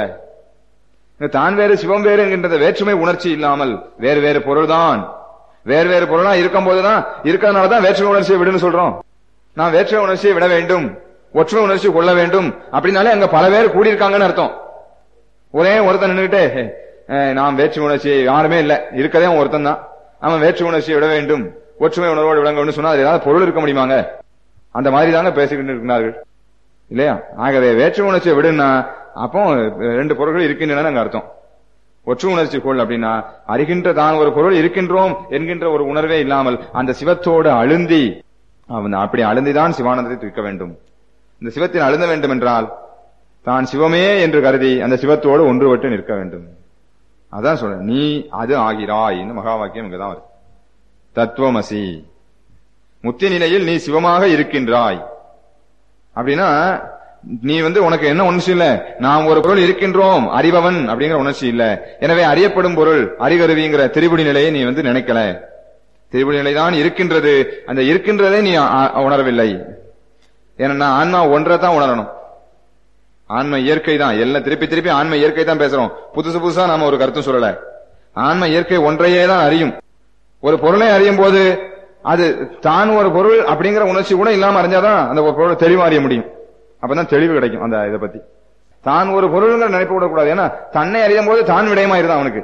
Speaker 2: இந்த தான் வேறு சிவம் வேறு என்கின்ற வேற்றுமை உணர்ச்சி இல்லாமல் வேறு வேறு பொருள்தான் வேறு வேறு பொருளா இருக்கும் போதுதான் இருக்கிறதுனாலதான் வேற்றுமை உணர்ச்சியை விடுன்னு சொல்றோம் நான் வேற்றுமை உணர்ச்சியை விட வேண்டும் ஒற்றுமை உணர்ச்சி கொள்ள வேண்டும் அப்படின்னாலே அங்க பல பேர் கூடியிருக்காங்கன்னு அர்த்தம் ஒரே ஒருத்தன் நின்றுட்டு நாம் வேற்றுமை உணர்ச்சி யாருமே இல்ல இருக்கதே அவன் ஒருத்தன் தான் அவன் வேற்றுமை உணர்ச்சியை விட வேண்டும் ஒற்றுமை உணர்வோடு விளங்கணும்னு சொன்னா அது ஏதாவது பொருள் இருக்க முடியுமாங்க அந்த மாதிரி தாங்க பேசிக்கிட்டு இருக்கிறார்கள் இல்லையா ஆகவே வேற்றுமை உணர்ச்சியை விடுன்னா அப்போ ரெண்டு பொருள்கள் இருக்கின்றன அங்க அர்த்தம் ஒற்று உணர்ச்சி கொள் அப்படின்னா அறிகின்ற தான் ஒரு பொருள் இருக்கின்றோம் என்கின்ற ஒரு உணர்வே இல்லாமல் அந்த சிவத்தோடு அழுந்தி அவன் அப்படி அழுந்திதான் சிவானந்தத்தை தூக்க வேண்டும் இந்த சிவத்தில் அழுந்த வேண்டும் என்றால் தான் சிவமே என்று கருதி அந்த சிவத்தோடு ஒன்றுபட்டு நிற்க வேண்டும் அதான் சொல்றேன் நீ அது ஆகிறாய் மகா வாக்கியம் இங்கதான் வருது தத்துவமசி முத்தி நிலையில் நீ சிவமாக இருக்கின்றாய் அப்படின்னா நீ வந்து உனக்கு என்ன உணர்ச்சி இல்ல நாம் ஒரு பொருள் இருக்கின்றோம் அறிபவன் அப்படிங்கிற உணர்ச்சி இல்ல எனவே அறியப்படும் பொருள் அறிகருவிங்கிற திரிபுடி நிலையை நீ வந்து நினைக்கல திரிபுடி நிலைதான் இருக்கின்றது அந்த இருக்கின்றதை நீ அ- உணரவில்லை ஏன்னா ஆன்மா ஒன்றை தான் உணரணும் ஆன்ம இயற்கை தான் எல்லாம் திருப்பி திருப்பி ஆன்ம இயற்கை தான் பேசுறோம் புதுசு புதுசா நாம ஒரு கருத்தும் சொல்லல ஆன்ம இயற்கை ஒன்றையே தான் அறியும் ஒரு பொருளை அறியும் போது அது தான் ஒரு பொருள் அப்படிங்கிற உணர்ச்சி கூட இல்லாம அறிஞ்சாதான் அந்த ஒரு பொருளை தெளிவா அறிய முடியும் அப்பதான் தெளிவு கிடைக்கும் அந்த இதை பத்தி தான் ஒரு பொருள்ங்கிற நினைப்பு விடக்கூடாது ஏன்னா தன்னை அறியும் போது தான் விடயமா இருந்தான் அவனுக்கு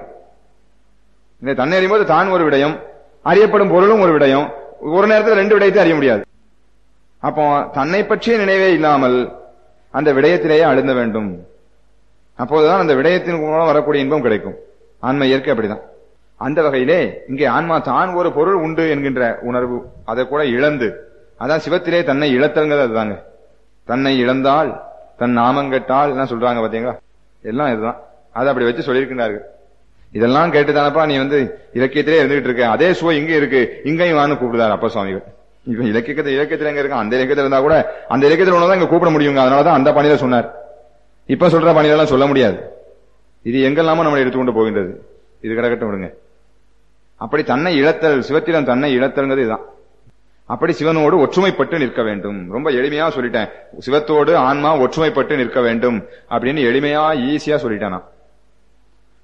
Speaker 2: இந்த தன்னை அறியும் போது தான் ஒரு விடயம் அறியப்படும் பொருளும் ஒரு விடயம் ஒரு நேரத்தில் ரெண்டு விடயத்தை அறிய முடியாது அப்போ தன்னை பற்றிய நினைவே இல்லாமல் அந்த விடயத்திலேயே அழுந்த வேண்டும் அப்போதுதான் அந்த விடயத்தின் மூலம் வரக்கூடிய இன்பம் கிடைக்கும் ஆன்ம இயற்கை அப்படிதான் அந்த வகையிலே இங்கே ஆன்மா தான் ஒரு பொருள் உண்டு என்கின்ற உணர்வு அதை கூட இழந்து அதான் சிவத்திலே தன்னை இழத்தல்ங்கிறது அதுதாங்க தன்னை இழந்தால் தன் நாமங்கட்டால் என்ன சொல்றாங்க பாத்தீங்களா எல்லாம் இதுதான் அதை அப்படி வச்சு சொல்லியிருக்கிறார்கள் இதெல்லாம் கேட்டுதானப்பா நீ வந்து இலக்கியத்திலே இருந்துகிட்டு இருக்க அதே சுவை இங்க இருக்கு இங்கேயும் வான்னு கூப்பிடுதாரு அப்பா சுவாமிகள் இப்ப இலக்கியத்தை இலக்கியத்துல எங்க இருக்கான் அந்த இலக்கியத்துல இருந்தா கூட அந்த இலக்கியத்துல ஒண்ணுதான் இங்க கூப்பிட முடியுங்க அதனாலதான் அந்த பணியில சொன்னார் இப்ப சொல்ற பணியெல்லாம் சொல்ல முடியாது இது எங்கெல்லாமோ நம்மளை எடுத்துக்கொண்டு போகின்றது இது கிடக்கட்டும் விடுங்க அப்படி தன்னை இழத்தல் சிவத்திடம் தன்னை இழத்தல்ங்கிறது இதுதான் அப்படி சிவனோடு ஒற்றுமைப்பட்டு நிற்க வேண்டும் ரொம்ப எளிமையா சொல்லிட்டேன் சிவத்தோடு ஆன்மா ஒற்றுமைப்பட்டு நிற்க வேண்டும் அப்படின்னு எளிமையா ஈஸியா சொல்லிட்டேன் நான்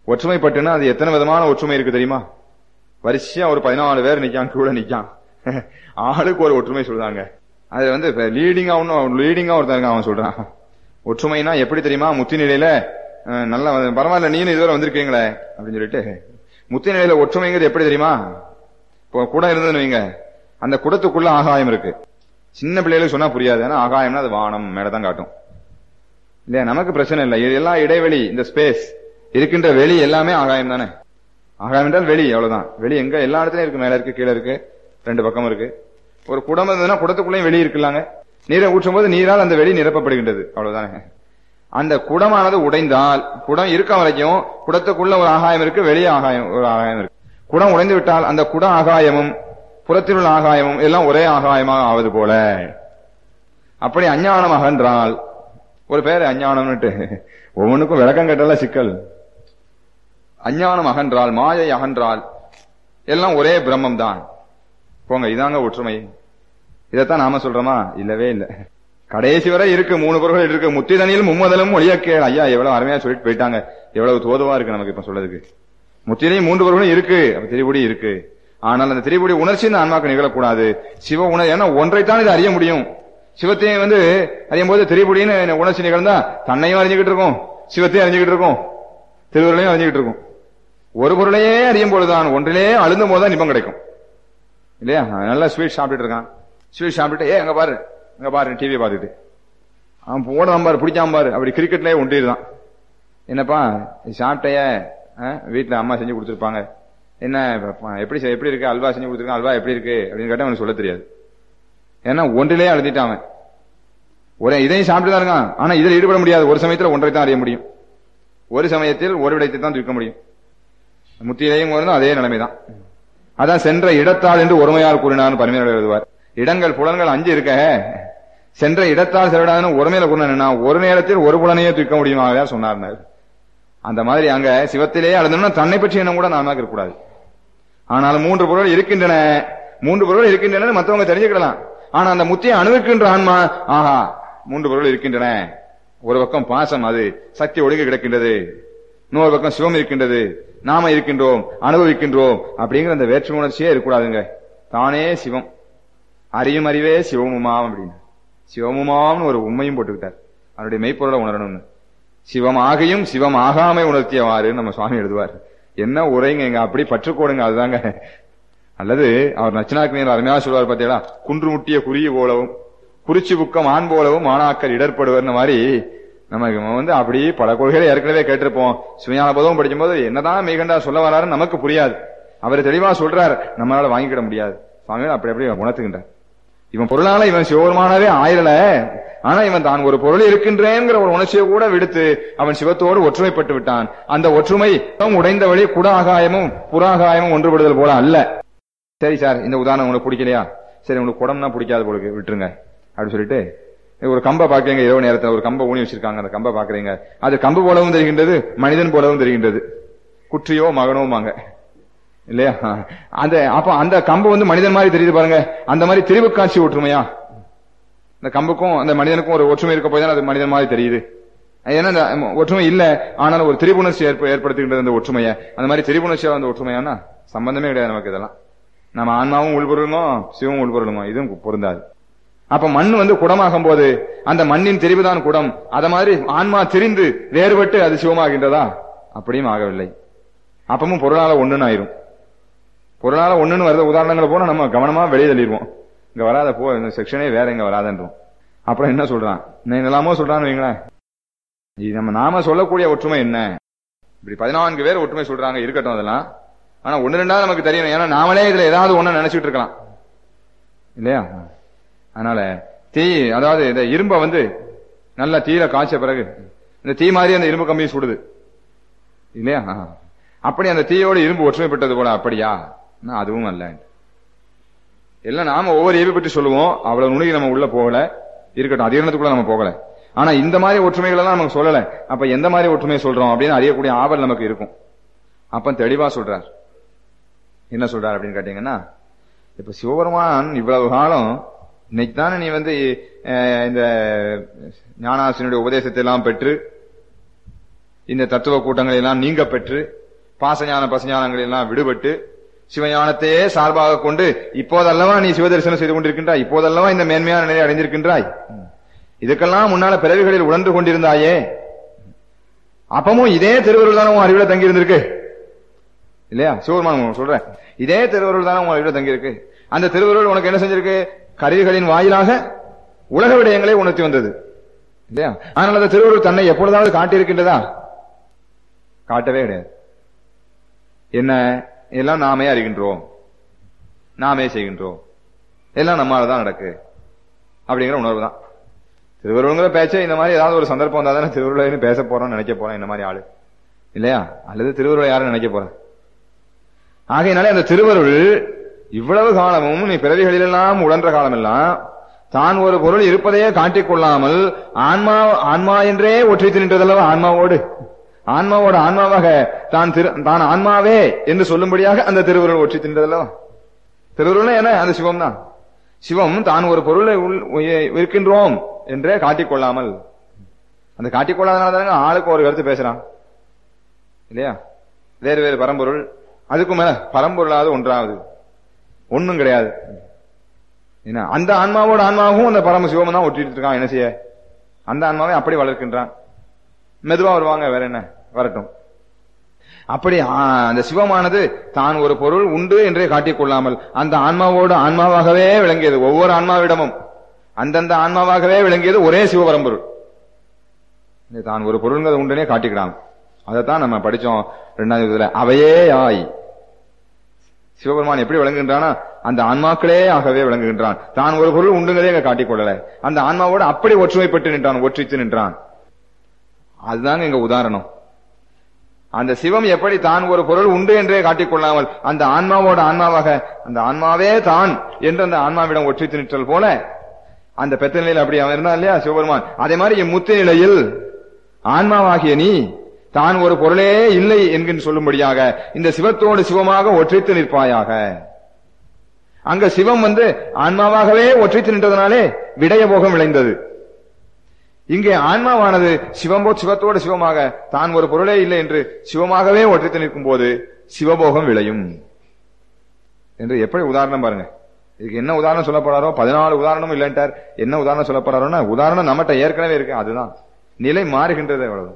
Speaker 2: ஒற்றுமைப்பட்டுன்னா அது எத்தனை விதமான ஒற்றுமை இருக்கு தெரியுமா வரிசையா ஒரு பதினாலு பேர் நிக்கான் கூட நிக்கான் ஆளுக்கு ஒரு ஒற்றுமை சொல்றாங்க அது வந்து லீடிங்கா ஒன்னும் லீடிங்கா ஒருத்தன் அவன் சொல்றான் ஒற்றுமைனா எப்படி தெரியுமா முத்தி நிலையில அஹ், நல்லா வந்து- பரவாயில்ல நீனும் இதுவரை வந்திருக்கீங்களே அப்படின்னு சொல்லிட்டு முத்தி நிலையில ஒற்றுமைங்கிறது எப்படி தெரியுமா இப்போ குடம் இருந்ததுன்னு வைங்க அந்த குடத்துக்குள்ள ஆகாயம் இருக்கு சின்ன பிள்ளைகளுக்கு சொன்னா புரியாது ஏன்னா ஆகாயம்னா அது வானம் மேலதான் காட்டும் இல்லையா நமக்கு பிரச்சனை இல்லை இது எல்லாம் இடைவெளி இந்த ஸ்பேஸ் இருக்கின்ற வெளி எல்லாமே ஆகாயம் தானே ஆகாயம் என்றால் வெளி அவ்வளவுதான் வெளி எங்க எல்லா இடத்துலயும் இருக்கு மேல இருக்கு கீழே இருக்கு ரெண்டு பக்கம் இருக்கு ஒரு குடம் இருந்ததுன்னா குடத்துக்குள்ளேயும் வெளி இருக்குல்லாங்க நீரை ஊற்றும் போது நீரால் அந்த வெளி நிரப்பப்படுகின்றது அவ்வளவுதானே அந்த குடமானது உடைந்தால் குடம் இருக்க வரைக்கும் குடத்துக்குள்ள ஒரு ஆகாயம் இருக்கு வெளியே ஆகாயம் ஒரு ஆகாயம் இருக்கு குடம் உடைந்து விட்டால் அந்த குட ஆகாயமும் புறத்தில் உள்ள ஆகாயமும் எல்லாம் ஒரே ஆகாயமாக ஆவது போல அப்படி அஞ்ஞானம் அகன்றால் ஒரு பேர் அஞ்ஞானம்னுட்டு ஒவ்வொன்றுக்கும் விளக்கம் கேட்டால சிக்கல் அஞ்ஞானம் அகன்றால் மாயை அகன்றால் எல்லாம் ஒரே பிரம்மம் தான் போங்க இதாங்க ஒற்றுமை இதைத்தான் நாம சொல்றோமா இல்லவே இல்ல கடைசி வரை இருக்கு மூணு பொருள்கள் இருக்கு முத்திதனில் மும்மதலும் ஒளியக்கேள் ஐயா எவ்வளவு அருமையா சொல்லிட்டு போயிட்டாங்க எவ்வளவு தோதுவா இருக்கு நமக்கு இப்ப சொல்றதுக்கு முத்திலையும் மூன்று பொருளும் இருக்கு அப்ப திரிபுடி இருக்கு ஆனால் அந்த திரிபுடி உணர்ச்சி இந்த ஆன்மாக்கு நிகழக்கூடாது சிவ உணர் ஏன்னா ஒன்றைத்தான் இது அறிய முடியும் சிவத்தையும் வந்து அறியும் போது திரிபுடின்னு உணர்ச்சி நிகழ்ந்தா தன்னையும் அறிஞ்சுக்கிட்டு இருக்கும் சிவத்தையும் அறிஞ்சுக்கிட்டு இருக்கும் திருவுருளையும் அறிஞ்சுக்கிட்டு இருக்கும் ஒரு பொருளையே அறியும் போதுதான் ஒன்றிலே அழுந்தும் போதுதான் நிபம் கிடைக்கும் இல்லையா நல்லா ஸ்வீட் சாப்பிட்டுட்டு இருக்கான் ஸ்வீட் சாப்பிட்டுட்டு ஏ அங்க பாரு அங்க பாரு டிவி பார்த்துட்டு அவன் போடாம பாரு பிடிக்காம பாரு அப்படி கிரிக்கெட்லயே ஒண்டிடுதான் என்னப்பா இது சாப்பிட்டைய வீட்டுல அம்மா செஞ்சு கொடுத்துருப்பாங்க என்ன இப்ப எப்படி செ- எப்படி இருக்கு அல்வா செஞ்சு கொடுத்துருக்கான் அல்வா எப்படி இருக்கு அப்படின்னு கேட்டா அவனுக்கு சொல்ல தெரியாது ஏன்னா ஒன்றிலே அழுதிட்டான் அவன் ஒரே இதையும் சாப்பிட்டு தான் இருக்கான் ஆனா இதில் ஈடுபட முடியாது ஒரு சமயத்துல ஒன்றை தான் அறிய முடியும் ஒரு சமயத்தில் ஒரு விடயத்தை தான் தூக்க முடியும் முத்தியிலையும் வரணும் அதே நிலைமைதான் அதான் சென்ற இடத்தால் என்று ஒருமையால் கூறினார் பரிமையாளர் எழுதுவார் இடங்கள் புலன்கள் அஞ்சு இருக்க சென்ற இடத்தால் செலவிடாதுன்னு ஒருமையில கூறினா ஒரு நேரத்தில் ஒரு புலனையே தூக்க முடியுமா சொன்னார் அந்த மாதிரி அங்க சிவத்திலே அழுந்தோம்னா தன்னை பற்றி எண்ணம் கூட நாம இருக்கக்கூடாது ஆனால் மூன்று பொருள் இருக்கின்றன மூன்று பொருள் இருக்கின்றன மத்தவங்க தெரிஞ்சுக்கிடலாம் ஆனா அந்த முத்தியை அணுவிக்கின்ற ஆன்மா ஆஹா மூன்று பொருள் இருக்கின்றன ஒரு பக்கம் பாசம் அது சக்தி ஒழுங்கு கிடக்கின்றது இன்னொரு பக்கம் சிவம் இருக்கின்றது நாம இருக்கின்றோம் அனுபவிக்கின்றோம் அப்படிங்கிற அந்த வேற்றுமை உணர்ச்சியே இருக்கக்கூடாதுங்க தானே சிவம் அறியும் அறிவே சிவமுமாம் அப்படின்னு சிவமுமாம்னு ஒரு உண்மையும் போட்டுக்கிட்டார் அவருடைய மெய்ப்பொருளை உணரணும்னு சிவம் ஆகையும் சிவம் ஆகாமை உணர்த்தியவாறு நம்ம சுவாமி எழுதுவார் என்ன உரைங்க எங்க அப்படி பற்றுக்கோடுங்க அதுதாங்க அல்லது அவர் நச்சினாக்கினியர் அருமையா சொல்வார் பார்த்தீங்களா குன்று முட்டிய குறிய போலவும் குறிச்சி புக்கம் ஆண் போலவும் மாணாக்கர் இடர்படுவர்னு மாதிரி நமக்கு வந்து அப்படி பல கொள்கைகளை ஏற்கனவே கேட்டிருப்போம் சுயஞான போதவும் படிக்கும்போது என்னதான் மேகண்டா சொல்ல வராருன்னு நமக்கு புரியாது அவர் தெளிவா சொல்றார் நம்மளால வாங்கிக்கிட முடியாது சுவாமிகள் அப்படி அப்படி உணர்த்துகின்றார் இவன் பொருளால இவன் சிவபெருமானவே ஆயிரல ஆனா இவன் தான் ஒரு பொருள் இருக்கின்றேங்கிற ஒரு உணர்ச்சியை கூட விடுத்து அவன் சிவத்தோடு ஒற்றுமைப்பட்டு விட்டான் அந்த ஒற்றுமை உடைந்த வழி குட ஆகாயமும் புறாகாயமும் ஒன்றுபடுதல் போல அல்ல சரி சார் இந்த உதாரணம் உங்களுக்கு பிடிக்கலையா சரி உங்களுக்கு குடம்னா பிடிக்காது போல இருக்கு, விட்டுருங்க அப்படின்னு சொல்லிட்டு ஒரு கம்பை பாக்குறீங்க இரவு நேரத்துல ஒரு கம்பை ஊனி வச்சிருக்காங்க அந்த கம்பை பாக்குறீங்க அது கம்பு போலவும் தெரிகின்றது மனிதன் போலவும் தெரிகின்றது குற்றியோ மகனோமாங்க இல்லையா அந்த அப்ப அந்த கம்பு வந்து மனிதன் மாதிரி தெரியுது பாருங்க அந்த மாதிரி திரிவு காட்சி ஒற்றுமையா இந்த கம்புக்கும் அந்த மனிதனுக்கும் ஒரு ஒற்றுமை இருக்க போய் அது மனிதன் மாதிரி தெரியுது ஏன்னா இந்த ஒற்றுமை இல்ல ஆனாலும் ஒரு திரிபுணர்ச்சி ஏற்ப ஏற்படுத்துகின்றது அந்த ஒற்றுமையை அந்த மாதிரி திரிபுணர்ச்சியா அந்த ஒற்றுமையானா சம்பந்தமே கிடையாது நமக்கு இதெல்லாம் நம்ம ஆன்மாவும் உள்பொருளுமோ சிவம் உள்பொருளுமோ இதுவும் பொருந்தாது அப்ப மண் வந்து குடமாகும் போது அந்த மண்ணின் தெரிவுதான் குடம் அத மாதிரி ஆன்மா தெரிந்து வேறுபட்டு அது சிவமாகின்றதா அப்படியும் ஆகவில்லை அப்பமும் பொருளால ஒண்ணுன்னு ஆயிரும் பொருளால ஒண்ணுன்னு வருத உதாரணங்களை போனா நம்ம கவனமா வெளியே தள்ளிடுவோம் இங்க வராத போ இந்த செக்ஷனே வேற இங்க வராதன்றோம் அப்புறம் என்ன சொல்றான் நீ எல்லாமோ சொல்றான்னு வைங்களேன் இது நம்ம நாம சொல்லக்கூடிய ஒற்றுமை என்ன இப்படி பதினான்கு பேர் ஒற்றுமை சொல்றாங்க இருக்கட்டும் அதெல்லாம் ஆனா ஒண்ணு ரெண்டாவது நமக்கு தெரியணும் ஏன்னா நாமளே இதுல ஏதாவது ஒண்ணு நினைச்சிட்டு இருக்கலாம் இல்லையா அதனால தீ அதாவது இந்த இரும்ப வந்து நல்ல தீயில காய்ச்ச பிறகு இந்த தீ மாதிரி அந்த இரும்பு கம்பியை சுடுது இல்லையா அப்படி அந்த தீயோடு இரும்பு ஒற்றுமைப்பட்டது போல அப்படியா நான் அதுவும் அல்ல எல்லாம் நாம ஒவ்வொரு ஏவி பற்றி சொல்லுவோம் அவ்வளவு நுணுகி நம்ம உள்ள போகல இருக்கட்டும் அதிகரணத்துக்குள்ள நம்ம போகல ஆனா இந்த மாதிரி ஒற்றுமைகள் எல்லாம் நமக்கு சொல்லல அப்ப எந்த மாதிரி ஒற்றுமையை சொல்றோம் அப்படின்னு அறியக்கூடிய ஆவல் நமக்கு இருக்கும் அப்ப தெளிவா சொல்றார் என்ன சொல்றார் அப்படின்னு கேட்டீங்கன்னா இப்ப சிவபெருமான் இவ்வளவு காலம் இன்னைக்கு தானே நீ வந்து இந்த ஞானாசினுடைய உபதேசத்தை எல்லாம் பெற்று இந்த தத்துவ கூட்டங்களை எல்லாம் நீங்க பெற்று பாசஞான பசஞானங்களை எல்லாம் விடுபட்டு சிவஞானத்தையே சார்பாக கொண்டு இப்போதல்லவா நீ சிவதரிசனம் செய்து கொண்டிருக்கின்றாய் இப்போதல்லவா இந்த மேன்மையான நிலையை அடைந்திருக்கின்றாய் இதுக்கெல்லாம் முன்னால பிறவிகளில் உணர்ந்து கொண்டிருந்தாயே அப்பமும் இதே திருவருள் தானே உன் அறிவுல தங்கி இருந்திருக்கு இல்லையா சிவபெருமான் சொல்றேன் இதே திருவருள் தானே உன் அறிவுல தங்கி இருக்கு அந்த திருவருள் உனக்கு என்ன செஞ்சிருக்கு கருவிகளின் வாயிலாக உலக விடயங்களை உணர்த்தி வந்தது இல்லையா ஆனால் அந்த திருவருள் தன்னை எப்பொழுதாவது காட்டியிருக்கின்றதா காட்டவே கிடையாது என்ன எல்லாம் நாமே அறிகின்றோம் நாமே செய்கின்றோம் எல்லாம் நம்மால தான் நடக்கு அப்படிங்கிற உணர்வு தான் திருவருளுங்கிற பேச்சை இந்த மாதிரி ஏதாவது ஒரு சந்தர்ப்பம் வந்தா தானே திருவருளை பேச போறோம் நினைக்க போறோம் இந்த மாதிரி ஆளு இல்லையா அல்லது திருவருளை யாரும் நினைக்க போறேன் ஆகையினாலே அந்த திருவருள் இவ்வளவு காலமும் நீ பிறவிகளிலெல்லாம் உழன்ற காலமெல்லாம் தான் ஒரு பொருள் இருப்பதையே காட்டிக் கொள்ளாமல் ஆன்மா ஆன்மா என்றே ஒற்றைத்து நின்றதல்லவா ஆன்மாவோடு ஆன்மாவோட ஆன்மாவாக தான் திரு தான் ஆன்மாவே என்று சொல்லும்படியாக அந்த திருவருள் ஒற்றி தின்றதல்லவா திருவருள் என்ன அந்த சிவம் தான் சிவம் தான் ஒரு பொருளை உள்- உய- இருக்கின்றோம் என்றே காட்டிக் கொள்ளாமல் அந்த காட்டிக் கொள்ளாதனால தானே ஆளுக்கு ஒரு கருத்து பேசுறான் இல்லையா வேறு வேறு பரம்பொருள் அதுக்கும் மேல பரம்பொருளாவது ஒன்றாவது ஒண்ணும் கிடையாது என்ன அந்த ஆன்மாவோட ஆன்மாவும் அந்த பரம சிவம் தான் ஒட்டிட்டு இருக்கான் என்ன செய்ய அந்த ஆன்மாவை அப்படி வளர்க்கின்றான் மெதுவா வருவாங்க வேற என்ன வரட்டும் அப்படி ஆ, அந்த சிவமானது தான் ஒரு பொருள் உண்டு என்றே காட்டிக் கொள்ளாமல் அந்த ஆன்மாவோடு ஆன்மாவாகவே விளங்கியது ஒவ்வொரு ஆன்மாவிடமும் அந்தந்த ஆன்மாவாகவே விளங்கியது ஒரே சிவபரம்பொருள் இது தான் ஒரு பொருள்ங்கிறது உண்டுனே காட்டிக்கிறாங்க அதைத்தான் நம்ம படிச்சோம் ரெண்டாவது இதுல அவையே ஆய் சிவபெருமான் எப்படி விளங்குகின்றானா அந்த ஆன்மாக்களே ஆகவே விளங்குகின்றான் தான் ஒரு பொருள் உண்டுங்கிறதே அங்க காட்டிக் கொள்ளல அந்த ஆன்மாவோடு அப்படி ஒற்றுமைப்பட்டு நின்றான் ஒற்றித்து நின்றான் அதுதாங்க இங்க உதாரணம் அந்த சிவம் எப்படி தான் ஒரு பொருள் உண்டு என்றே காட்டிக் கொள்ளாமல் அந்த ஆன்மாவோட ஆன்மாவாக அந்த ஆன்மாவே தான் என்று அந்த ஆன்மாவிடம் ஒற்றித்து நிற்றல் போல அந்த பெத்த நிலையில் அப்படி அவன் இருந்தான் இல்லையா சிவபெருமான் அதே மாதிரி இம்முத்து நிலையில் ஆன்மாவாகிய நீ தான் ஒரு பொருளே இல்லை என்கின்ற சொல்லும்படியாக இந்த சிவத்தோடு சிவமாக ஒற்றித்து நிற்பாயாக அங்க சிவம் வந்து ஆன்மாவாகவே ஒற்றித்து நின்றதனாலே விடய போகம் விளைந்தது இங்கே ஆன்மாவானது சிவம்போ சிவத்தோடு சிவமாக தான் ஒரு பொருளே இல்லை என்று சிவமாகவே ஒற்றித்து நிற்கும் போது சிவபோகம் விளையும் என்று எப்படி உதாரணம் பாருங்க இதுக்கு என்ன உதாரணம் சொல்ல போறாரோ பதினாலு உதாரணமும் இல்லைன்ட்டார் என்ன உதாரணம் சொல்ல போறாரோன்னா உதாரணம் நம்மகிட்ட ஏற்கனவே இருக்கு அதுதான் நிலை மாறுகின்றது அவ்வளவு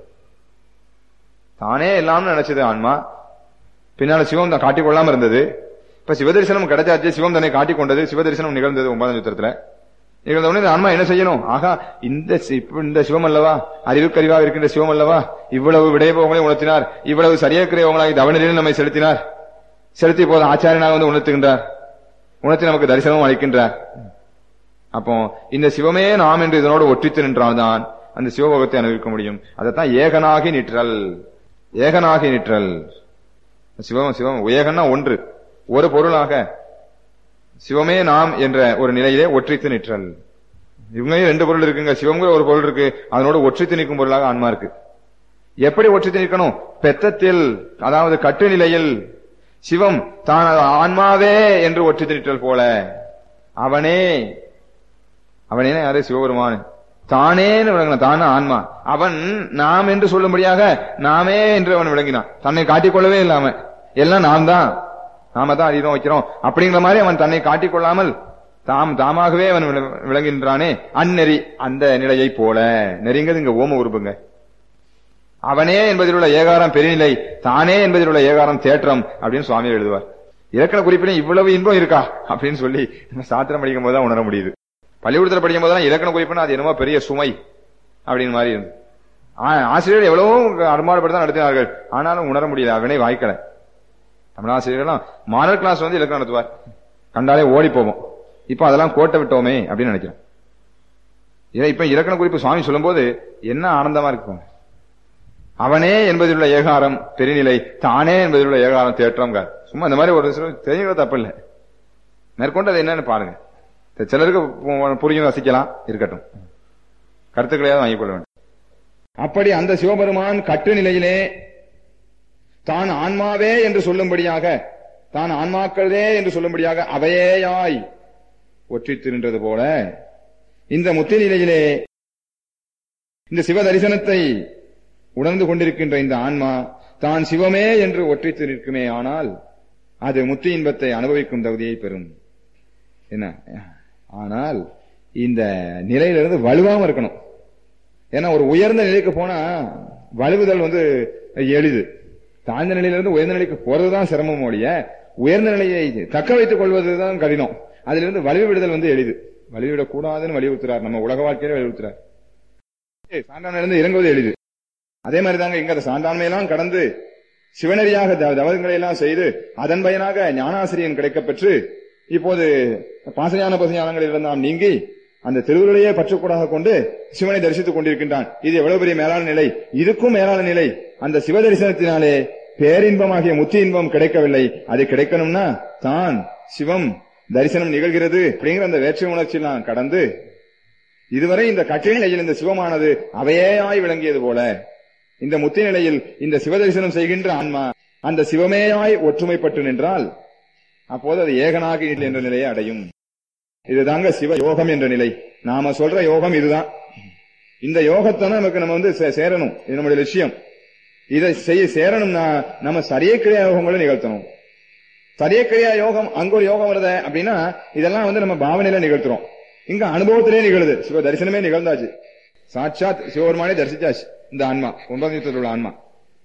Speaker 2: தானே எல்லாம்னு நினைச்சது ஆன்மா பின்னால சிவம் தான் காட்டிக் கொள்ளாம இருந்தது இப்ப சிவதரிசனம் கிடைச்சாச்சு சிவம் தன்னை காட்டிக் கொண்டது சிவதரிசனம் நிகழ்ந்தது ஒன்பதாம் சித்திரத்துல நிகழ்ந்த உடனே இந்த ஆன்மா என்ன செய்யணும் ஆகா இந்த சி- இப்ப இந்த சிவம் அல்லவா அறிவுக்கறிவாக இருக்கின்ற சிவம் அல்லவா இவ்வளவு விடைபோகங்களை உணர்த்தினார் இவ்வளவு சரியாக்கிறையவங்களாகி தவநிலையில் நம்மை செலுத்தினார் செலுத்திய போது ஆச்சாரியனாக வந்து உணர்த்துகின்றார் உணர்த்தி நமக்கு தரிசனமும் அளிக்கின்றார் அப்போ இந்த சிவமே நாம் என்று இதனோடு ஒற்றித்து நின்றால்தான் அந்த சிவபோகத்தை அனுபவிக்க முடியும் அதைத்தான் ஏகனாகி நிற்றல் ஏகனாகி நிற்றல் சிவம் சிவம் ஏகன்னா ஒன்று ஒரு பொருளாக சிவமே நாம் என்ற ஒரு நிலையிலே ஒற்றித்து நிற்றல் இவங்க ரெண்டு பொருள் இருக்குங்க சிவங்கிற ஒரு பொருள் இருக்கு அதனோடு ஒற்றித்து நிற்கும் பொருளாக ஆன்மா இருக்கு எப்படி ஒற்றித்து நிற்கணும் பெத்தத்தில் அதாவது கட்டு நிலையில் சிவம் தான் ஆன்மாவே என்று ஒற்றித்து நிற்றல் போல அவனே அவனே யாரு சிவபெருமான் தானேன்னு விளங்கினான் தானே ஆன்மா அவன் நாம் என்று சொல்லும்படியாக நாமே என்று அவன் விளங்கினான் தன்னை காட்டிக்கொள்ளவே இல்லாம எல்லாம் நாம் தான் நாம தான் அதிகம் வைக்கிறோம் அப்படிங்கிற மாதிரி அவன் தன்னை காட்டிக்கொள்ளாமல் தாம் தாமாகவே அவன் விள- விளங்குகின்றானே அந்நெறி அந்த நிலையை போல நெறிங்கிறது இங்க ஓம உருப்புங்க அவனே என்பதில் உள்ள ஏகாரம் பெருநிலை தானே என்பதில் உள்ள ஏகாரம் தேற்றம் அப்படின்னு சுவாமி எழுதுவார் இலக்கண குறிப்பிலே இவ்வளவு இன்பம் இருக்கா அப்படின்னு சொல்லி நம்ம சாத்திரம் படிக்கும் போது தான் உணர முடியுது பள்ளிக்கூடத்தில் படிக்கும் போது இலக்கண குறிப்புனா அது என்னமோ பெரிய சுமை அப்படின்னு மாதிரி இருந்து ஆ- ஆசிரியர்கள் எவ்வளவோ அருமாறுபட்டு தான் நடத்தினார்கள் ஆனாலும் உணர முடியல அவனே வாய்க்கல தமிழ் ஆசிரியர்கள்லாம் மாடல் கிளாஸ் வந்து இலக்கணம் நடத்துவார் கண்டாலே ஓடி போவோம் இப்ப அதெல்லாம் கோட்டை விட்டோமே அப்படின்னு நினைக்கிறேன் இதை இப்ப இலக்கண குறிப்பு சுவாமி சொல்லும்போது என்ன ஆனந்தமா இருக்கும் அவனே என்பதில் உள்ள ஏகாரம் பெருநிலை தானே என்பதில் உள்ள ஏகாரம் தேற்றம் சும்மா இந்த மாதிரி ஒரு சில தெரிஞ்சுக்கிறது தப்பு இல்லை மேற்கொண்டு அது என்னன்னு பாருங்க இது சிலருக்கு பு- புரியும் ரசிக்கலாம் இருக்கட்டும் கருத்துக்களையாவது வாங்கிக் கொள்ள வேண்டும் அப்படி அந்த சிவபெருமான் கட்டு நிலையிலே தான் ஆன்மாவே என்று சொல்லும்படியாக தான் ஆன்மாக்களே என்று சொல்லும்படியாக அவையேயாய் ஒற்றித்து நின்றது போல இந்த முத்தி நிலையிலே இந்த சிவ தரிசனத்தை உணர்ந்து கொண்டிருக்கின்ற இந்த ஆன்மா தான் சிவமே என்று ஒற்றித்து நிற்குமே ஆனால் அது முத்தி இன்பத்தை அனுபவிக்கும் தகுதியை பெறும் என்ன ஆனால் இந்த நிலையிலிருந்து வலுவாம இருக்கணும் ஏன்னா ஒரு உயர்ந்த நிலைக்கு போனா வலுவுதல் வந்து எளிது தாழ்ந்த நிலையிலிருந்து உயர்ந்த நிலைக்கு போறதுதான் சிரமம் ஒழிய உயர்ந்த நிலையை தக்க வைத்துக் கொள்வதுதான் கடினம் அதிலிருந்து வலிவு விடுதல் வந்து எளிது வலிவிடக் கூடாதுன்னு வலியுறுத்துறார் நம்ம உலக வாழ்க்கையில வலியுறுத்துறார் சான்றாண்மையிலிருந்து இறங்குவது எளிது அதே மாதிரி தாங்க இங்க அந்த சான்றாண்மையெல்லாம் கடந்து சிவனரியாக தவறுகளை எல்லாம் செய்து அதன் பயனாக ஞானாசிரியன் கிடைக்கப் பெற்று இப்போது பாசஞான பசஞானங்களில் நாம் நீங்கி அந்த திருவுருளையே பற்றுக்கூடாக கொண்டு சிவனை தரிசித்துக் கொண்டிருக்கின்றான் இது எவ்வளவு பெரிய மேலான நிலை இதுக்கும் மேலான நிலை அந்த சிவ தரிசனத்தினாலே பேரின்பமாகிய முத்தி இன்பம் கிடைக்கவில்லை அது கிடைக்கணும்னா தான் சிவம் தரிசனம் நிகழ்கிறது அப்படிங்கிற அந்த வேற்று உணர்ச்சியெல்லாம் கடந்து இதுவரை இந்த கட்டில் நிலையில் இந்த சிவமானது அவையேயாய் விளங்கியது போல இந்த முத்தி நிலையில் இந்த சிவதரிசனம் செய்கின்ற ஆன்மா அந்த சிவமேயாய் ஒற்றுமைப்பட்டு நின்றால் அப்போது அது ஏகனாக என்ற நிலையை அடையும் இதுதாங்க சிவ யோகம் என்ற நிலை நாம சொல்ற யோகம் இதுதான் இந்த யோகத்தை நமக்கு நம்ம வந்து சே- சேரணும் இது நம்முடைய லட்சியம் இதை செய்ய சேரணும்னா நம்ம சரியக்கிரியா யோகங்களை நிகழ்த்தணும் சரியக்கிரியா யோகம் அங்க ஒரு யோகம் வருது அப்படின்னா இதெல்லாம் வந்து நம்ம பாவனையில நிகழ்த்துறோம் இங்க அனுபவத்திலே நிகழுது சிவ தரிசனமே நிகழ்ந்தாச்சு சாட்சாத் சிவபெருமானே தரிசிச்சாச்சு இந்த ஆன்மா ஒன்பதாம் யுத்தத்தில் உள்ள ஆன்மா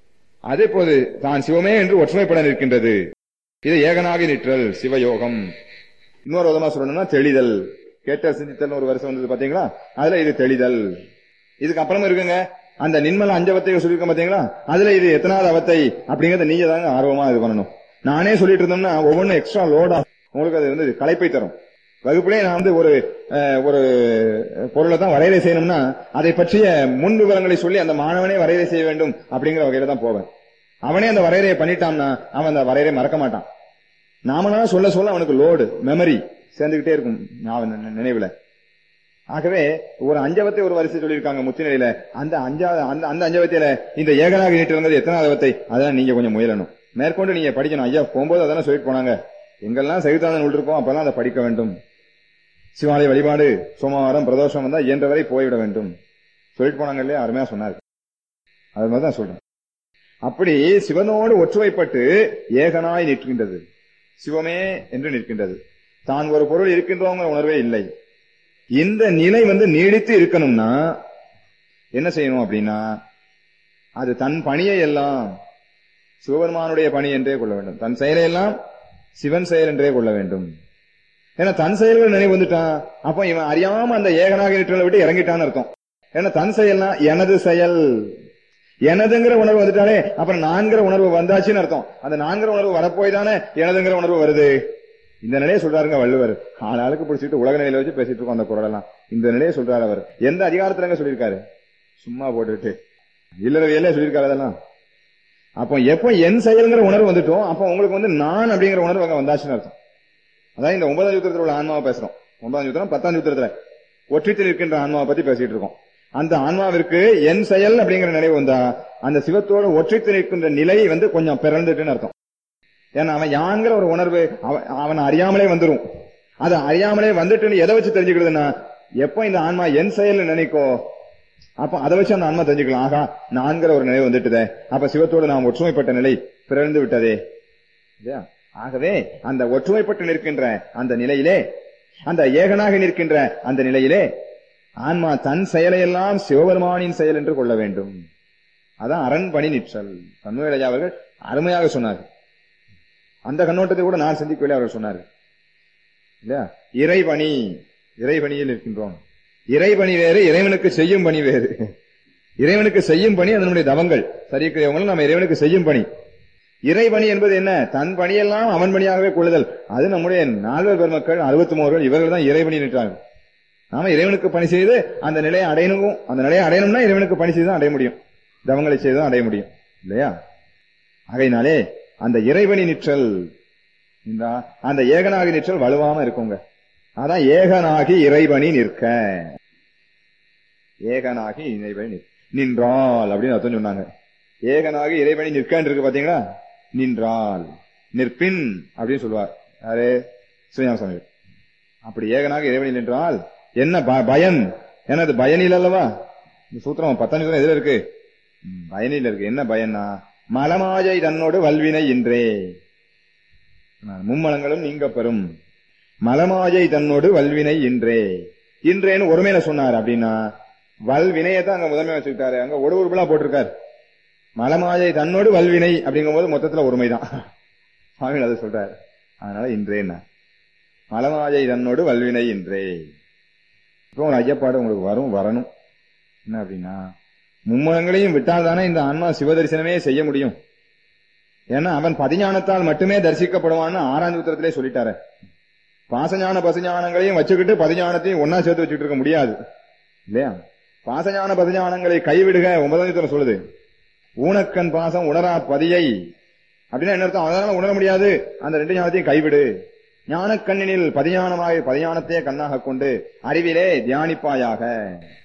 Speaker 2: அதே போது தான் சிவமே என்று ஒற்றுமைப்பட நிற்கின்றது இது ஏகனாகி நிற்றல் சிவயோகம் இன்னொரு விதமா சொல்லணும்னா தெளிதல் கேட்ட சிந்தித்தல் ஒரு வருஷம் வந்தது பாத்தீங்களா அதுல இது தெளிதல் இதுக்கு அப்புறமா இருக்குங்க அந்த நின்மல அஞ்சவத்தை சொல்லியிருக்கோம் பாத்தீங்களா அதுல இது எத்தனாவது அவத்தை அப்படிங்கறத நீங்க தாங்க ஆர்வமா இது பண்ணணும் நானே சொல்லிட்டு இருந்தோம்னா ஒவ்வொன்றும் எக்ஸ்ட்ரா லோடா உங்களுக்கு அது வந்து களைப்பை தரும் வகுப்பிலே நான் வந்து ஒரு அஹ், ஒரு பொருளை தான் வரையறை செய்யணும்னா அதை பற்றிய முன் விவரங்களை சொல்லி அந்த மாணவனே வரையறை செய்ய வேண்டும் அப்படிங்கிற வகையில தான் போவேன் அவனே அந்த வரையறையை பண்ணிட்டான்னா அவன் அந்த வரையறை மறக்க மாட்டான் நாமளா சொல்ல சொல்ல அவனுக்கு லோடு மெமரி சேர்ந்துகிட்டே இருக்கும் ஞாபகம் நினை- நினைவுல ஆகவே ஒரு அஞ்சவத்தை ஒரு வரிசை சொல்லியிருக்காங்க முத்தி நிலையில அந்த அஞ்சாவது அந்த அந்த அஞ்சவத்தையில இந்த ஏகனாக நீட்டிருந்தது எத்தனாவது அவத்தை அதெல்லாம் நீங்க கொஞ்சம் முயலணும் மேற்கொண்டு நீங்க படிக்கணும் ஐயா போகும்போது அதெல்லாம் சொல்லிட்டு போனாங்க எங்கெல்லாம் சைவத்தாந்தன் இருக்கோம் அப்பெல்லாம் அதை படிக்க வேண்டும் சிவாலய வழிபாடு சோமவாரம் பிரதோஷம் வந்தா இயன்றவரை போய்விட வேண்டும் சொல்லிட்டு போனாங்க இல்லையா அருமையா சொன்னார் அது மாதிரி தான் சொல்றேன் அப்படி சிவனோடு ஒற்றுமைப்பட்டு ஏகனாய் நிற்கின்றது சிவமே என்று நிற்கின்றது தான் ஒரு பொருள் இருக்கின்றோங்கிற உணர்வே இல்லை இந்த நிலை வந்து நீடித்து இருக்கணும்னா என்ன செய்யணும் அப்படின்னா அது தன் பணியை எல்லாம் சிவபெருமானுடைய பணி என்றே கொள்ள வேண்டும் தன் செயலை எல்லாம் சிவன் செயல் என்றே கொள்ள வேண்டும் ஏன்னா தன் செயல்கள் நினைவு வந்துட்டான் அப்ப இவன் அறியாம அந்த ஏகனாக நிற்றலை விட்டு இறங்கிட்டான்னு அர்த்தம் ஏன்னா தன் செயல்னா எனது செயல் எனதுங்கிற உணர்வு வந்துட்டாலே அப்புறம் நான்கிற உணர்வு வந்தாச்சுன்னு அர்த்தம் அந்த நான்கிற உணர்வு வரப்போய் தானே எனதுங்கிற உணர்வு வருது இந்த நிலையை சொல்றாருங்க வள்ளுவர் ஆளாளுக்கு பிடிச்சிட்டு உலக நிலையில வச்சு பேசிட்டு இருக்கோம் அந்த குரல் எல்லாம் இந்த நிலையை சொல்றாரு அவர் எந்த அதிகாரத்துலங்க சொல்லியிருக்காரு சும்மா போட்டுட்டு இல்லறவியலே சொல்லியிருக்காரு அதெல்லாம் அப்போ எப்போ என் செயல்ங்கிற உணர்வு வந்துட்டோம் அப்போ உங்களுக்கு வந்து நான் அப்படிங்கிற உணர்வு அங்க வந்தாச்சுன்னு அர்த்தம் அதான் இந்த ஒன்பதாம் யுத்தத்தில் உள்ள ஆன்மாவை பேசுறோம் ஒன்பதாம் யுத்தம் பத்தாம் யுத்தத்துல ஒற்றித்து நிற்கின்ற ஆன்மாவை பத்தி பேசிட்டு இருக்கோம் அந்த ஆன்மாவிற்கு என் செயல் அப்படிங்கிற நினைவு வந்தா அந்த சிவத்தோடு ஒற்றித்து நிற்கின்ற நிலை வந்து கொஞ்சம் பிறந்துட்டுன்னு அர்த்தம் ஏன்னா அவன் யாங்கிற ஒரு உணர்வு அவன் அவன் அறியாமலே வந்துரும் அது அறியாமலே வந்துட்டுன்னு எதை வச்சு தெரிஞ்சுக்கிறதுன்னா எப்போ இந்த ஆன்மா என் செயல் நினைக்கோ அப்ப அதை வச்சு அந்த ஆன்மா தெரிஞ்சுக்கலாம் ஆகா நான்கிற ஒரு நிலை வந்துட்டுதே அப்ப சிவத்தோடு நாம் ஒற்றுமைப்பட்ட நிலை பிறந்து விட்டதே இல்லையா? ஆகவே அந்த ஒற்றுமைப்பட்டு நிற்கின்ற அந்த நிலையிலே அந்த ஏகனாக நிற்கின்ற அந்த நிலையிலே ஆன்மா தன் செயலையெல்லாம் சிவபெருமானின் செயல் என்று கொள்ள வேண்டும் அதான் அரண்பணி நிற்றல் கண்ணுவேலையா அவர்கள் அருமையாக சொன்னார்கள் அந்த கண்ணோட்டத்தை கூட நான் சிந்திக்கவில்லை அவர்கள் சொன்னார்கள் இல்லையா இறைபணி இறைபணியில் இருக்கின்றோம் இறைபணி வேறு இறைவனுக்கு செய்யும் பணி வேறு இறைவனுக்கு செய்யும் பணி அது நம்முடைய தவங்கள் சரிக்கிறவங்களும் நம்ம இறைவனுக்கு செய்யும் பணி இறைபணி என்பது என்ன தன் பணியெல்லாம் அவன் பணியாகவே கொள்ளுதல் அது நம்முடைய நால்வர் பெருமக்கள் அறுபத்தி மூவர்கள் இவர்கள் தான் இறைபணி நின்றார்கள் நாம இறைவனுக்கு பணி செய்து அந்த நிலையை அடையணும் அந்த நிலையை அடையணும்னா இறைவனுக்கு பணி செய்து தான் அடைய முடியும் தவங்களை செய்து தான் அடைய முடியும் இல்லையா ஆகையினாலே அந்த இறைவனி நிற்றல் இந்த அந்த ஏகனாகி நிற்றல் வலுவாம இருக்குங்க அதான் ஏகனாகி இறைவனி நிற்க ஏகனாகி இறைவனி நிற்- நின்றால் அப்படின்னு அர்த்தம் சொன்னாங்க ஏகனாகி இறைவனி நிற்கன்னு இருக்கு பாத்தீங்களா நின்றால் நிற்பின் அப்படின்னு சொல்லுவார் யாரு ஸ்ரீராம சுவாமி அப்படி ஏகனாக இறைவனில் நின்றால் என்ன ப- பயன் ஏன்னா அது பயனில் அல்லவா இந்த சூத்திரம் பத்தாம் சூத்திரம் எதுல இருக்கு ம், பயனில் இருக்கு என்ன பயன்னா மலமாயை தன்னோடு வல்வினை இன்றே மும்மலங்களும் நீங்க பெறும் மலமாயை தன்னோடு வல்வினை இன்றே இன்றேன்னு ஒருமையில சொன்னார் அப்படின்னா வல்வினையை தான் அங்க முதன்மை வச்சுக்கிட்டாரு அங்க ஒரு உருபலா போட்டிருக்காரு மலமாயை தன்னோடு வல்வினை அப்படிங்கும்போது மொத்தத்துல ஒருமைதான் சுவாமிகள் அதை சொல்றாரு அதனால இன்றேன்னா மலமாயை தன்னோடு வல்வினை இன்றே இப்போ ஒரு ஐயப்பாடு உங்களுக்கு வரும் வரணும் என்ன அப்படின்னா மும்மலங்களையும் விட்டால் தானே இந்த ஆன்மா சிவதரிசனமே செய்ய முடியும் ஏன்னா அவன் பதிஞானத்தால் மட்டுமே தரிசிக்கப்படுவான்னு ஆறாம் சூத்திரத்திலே சொல்லிட்டாரு பாசஞான பசுஞானங்களையும் வச்சுக்கிட்டு பதிஞானத்தையும் ஒன்னா சேர்த்து வச்சுட்டு இருக்க முடியாது இல்லையா பாசஞான பசுஞானங்களை கைவிடுக ஒன்பதாம் சூத்திரம் சொல்லுது ஊனக்கண் பாசம் உணரா பதியை அப்படின்னா என்ன அர்த்தம் அதனால உணர முடியாது அந்த ரெண்டு ஞானத்தையும் கைவிடு ஞானக்கண்ணினில் பதிஞானமாக பதிஞானத்தையே கண்ணாக கொண்டு அறிவிலே தியானிப்பாயாக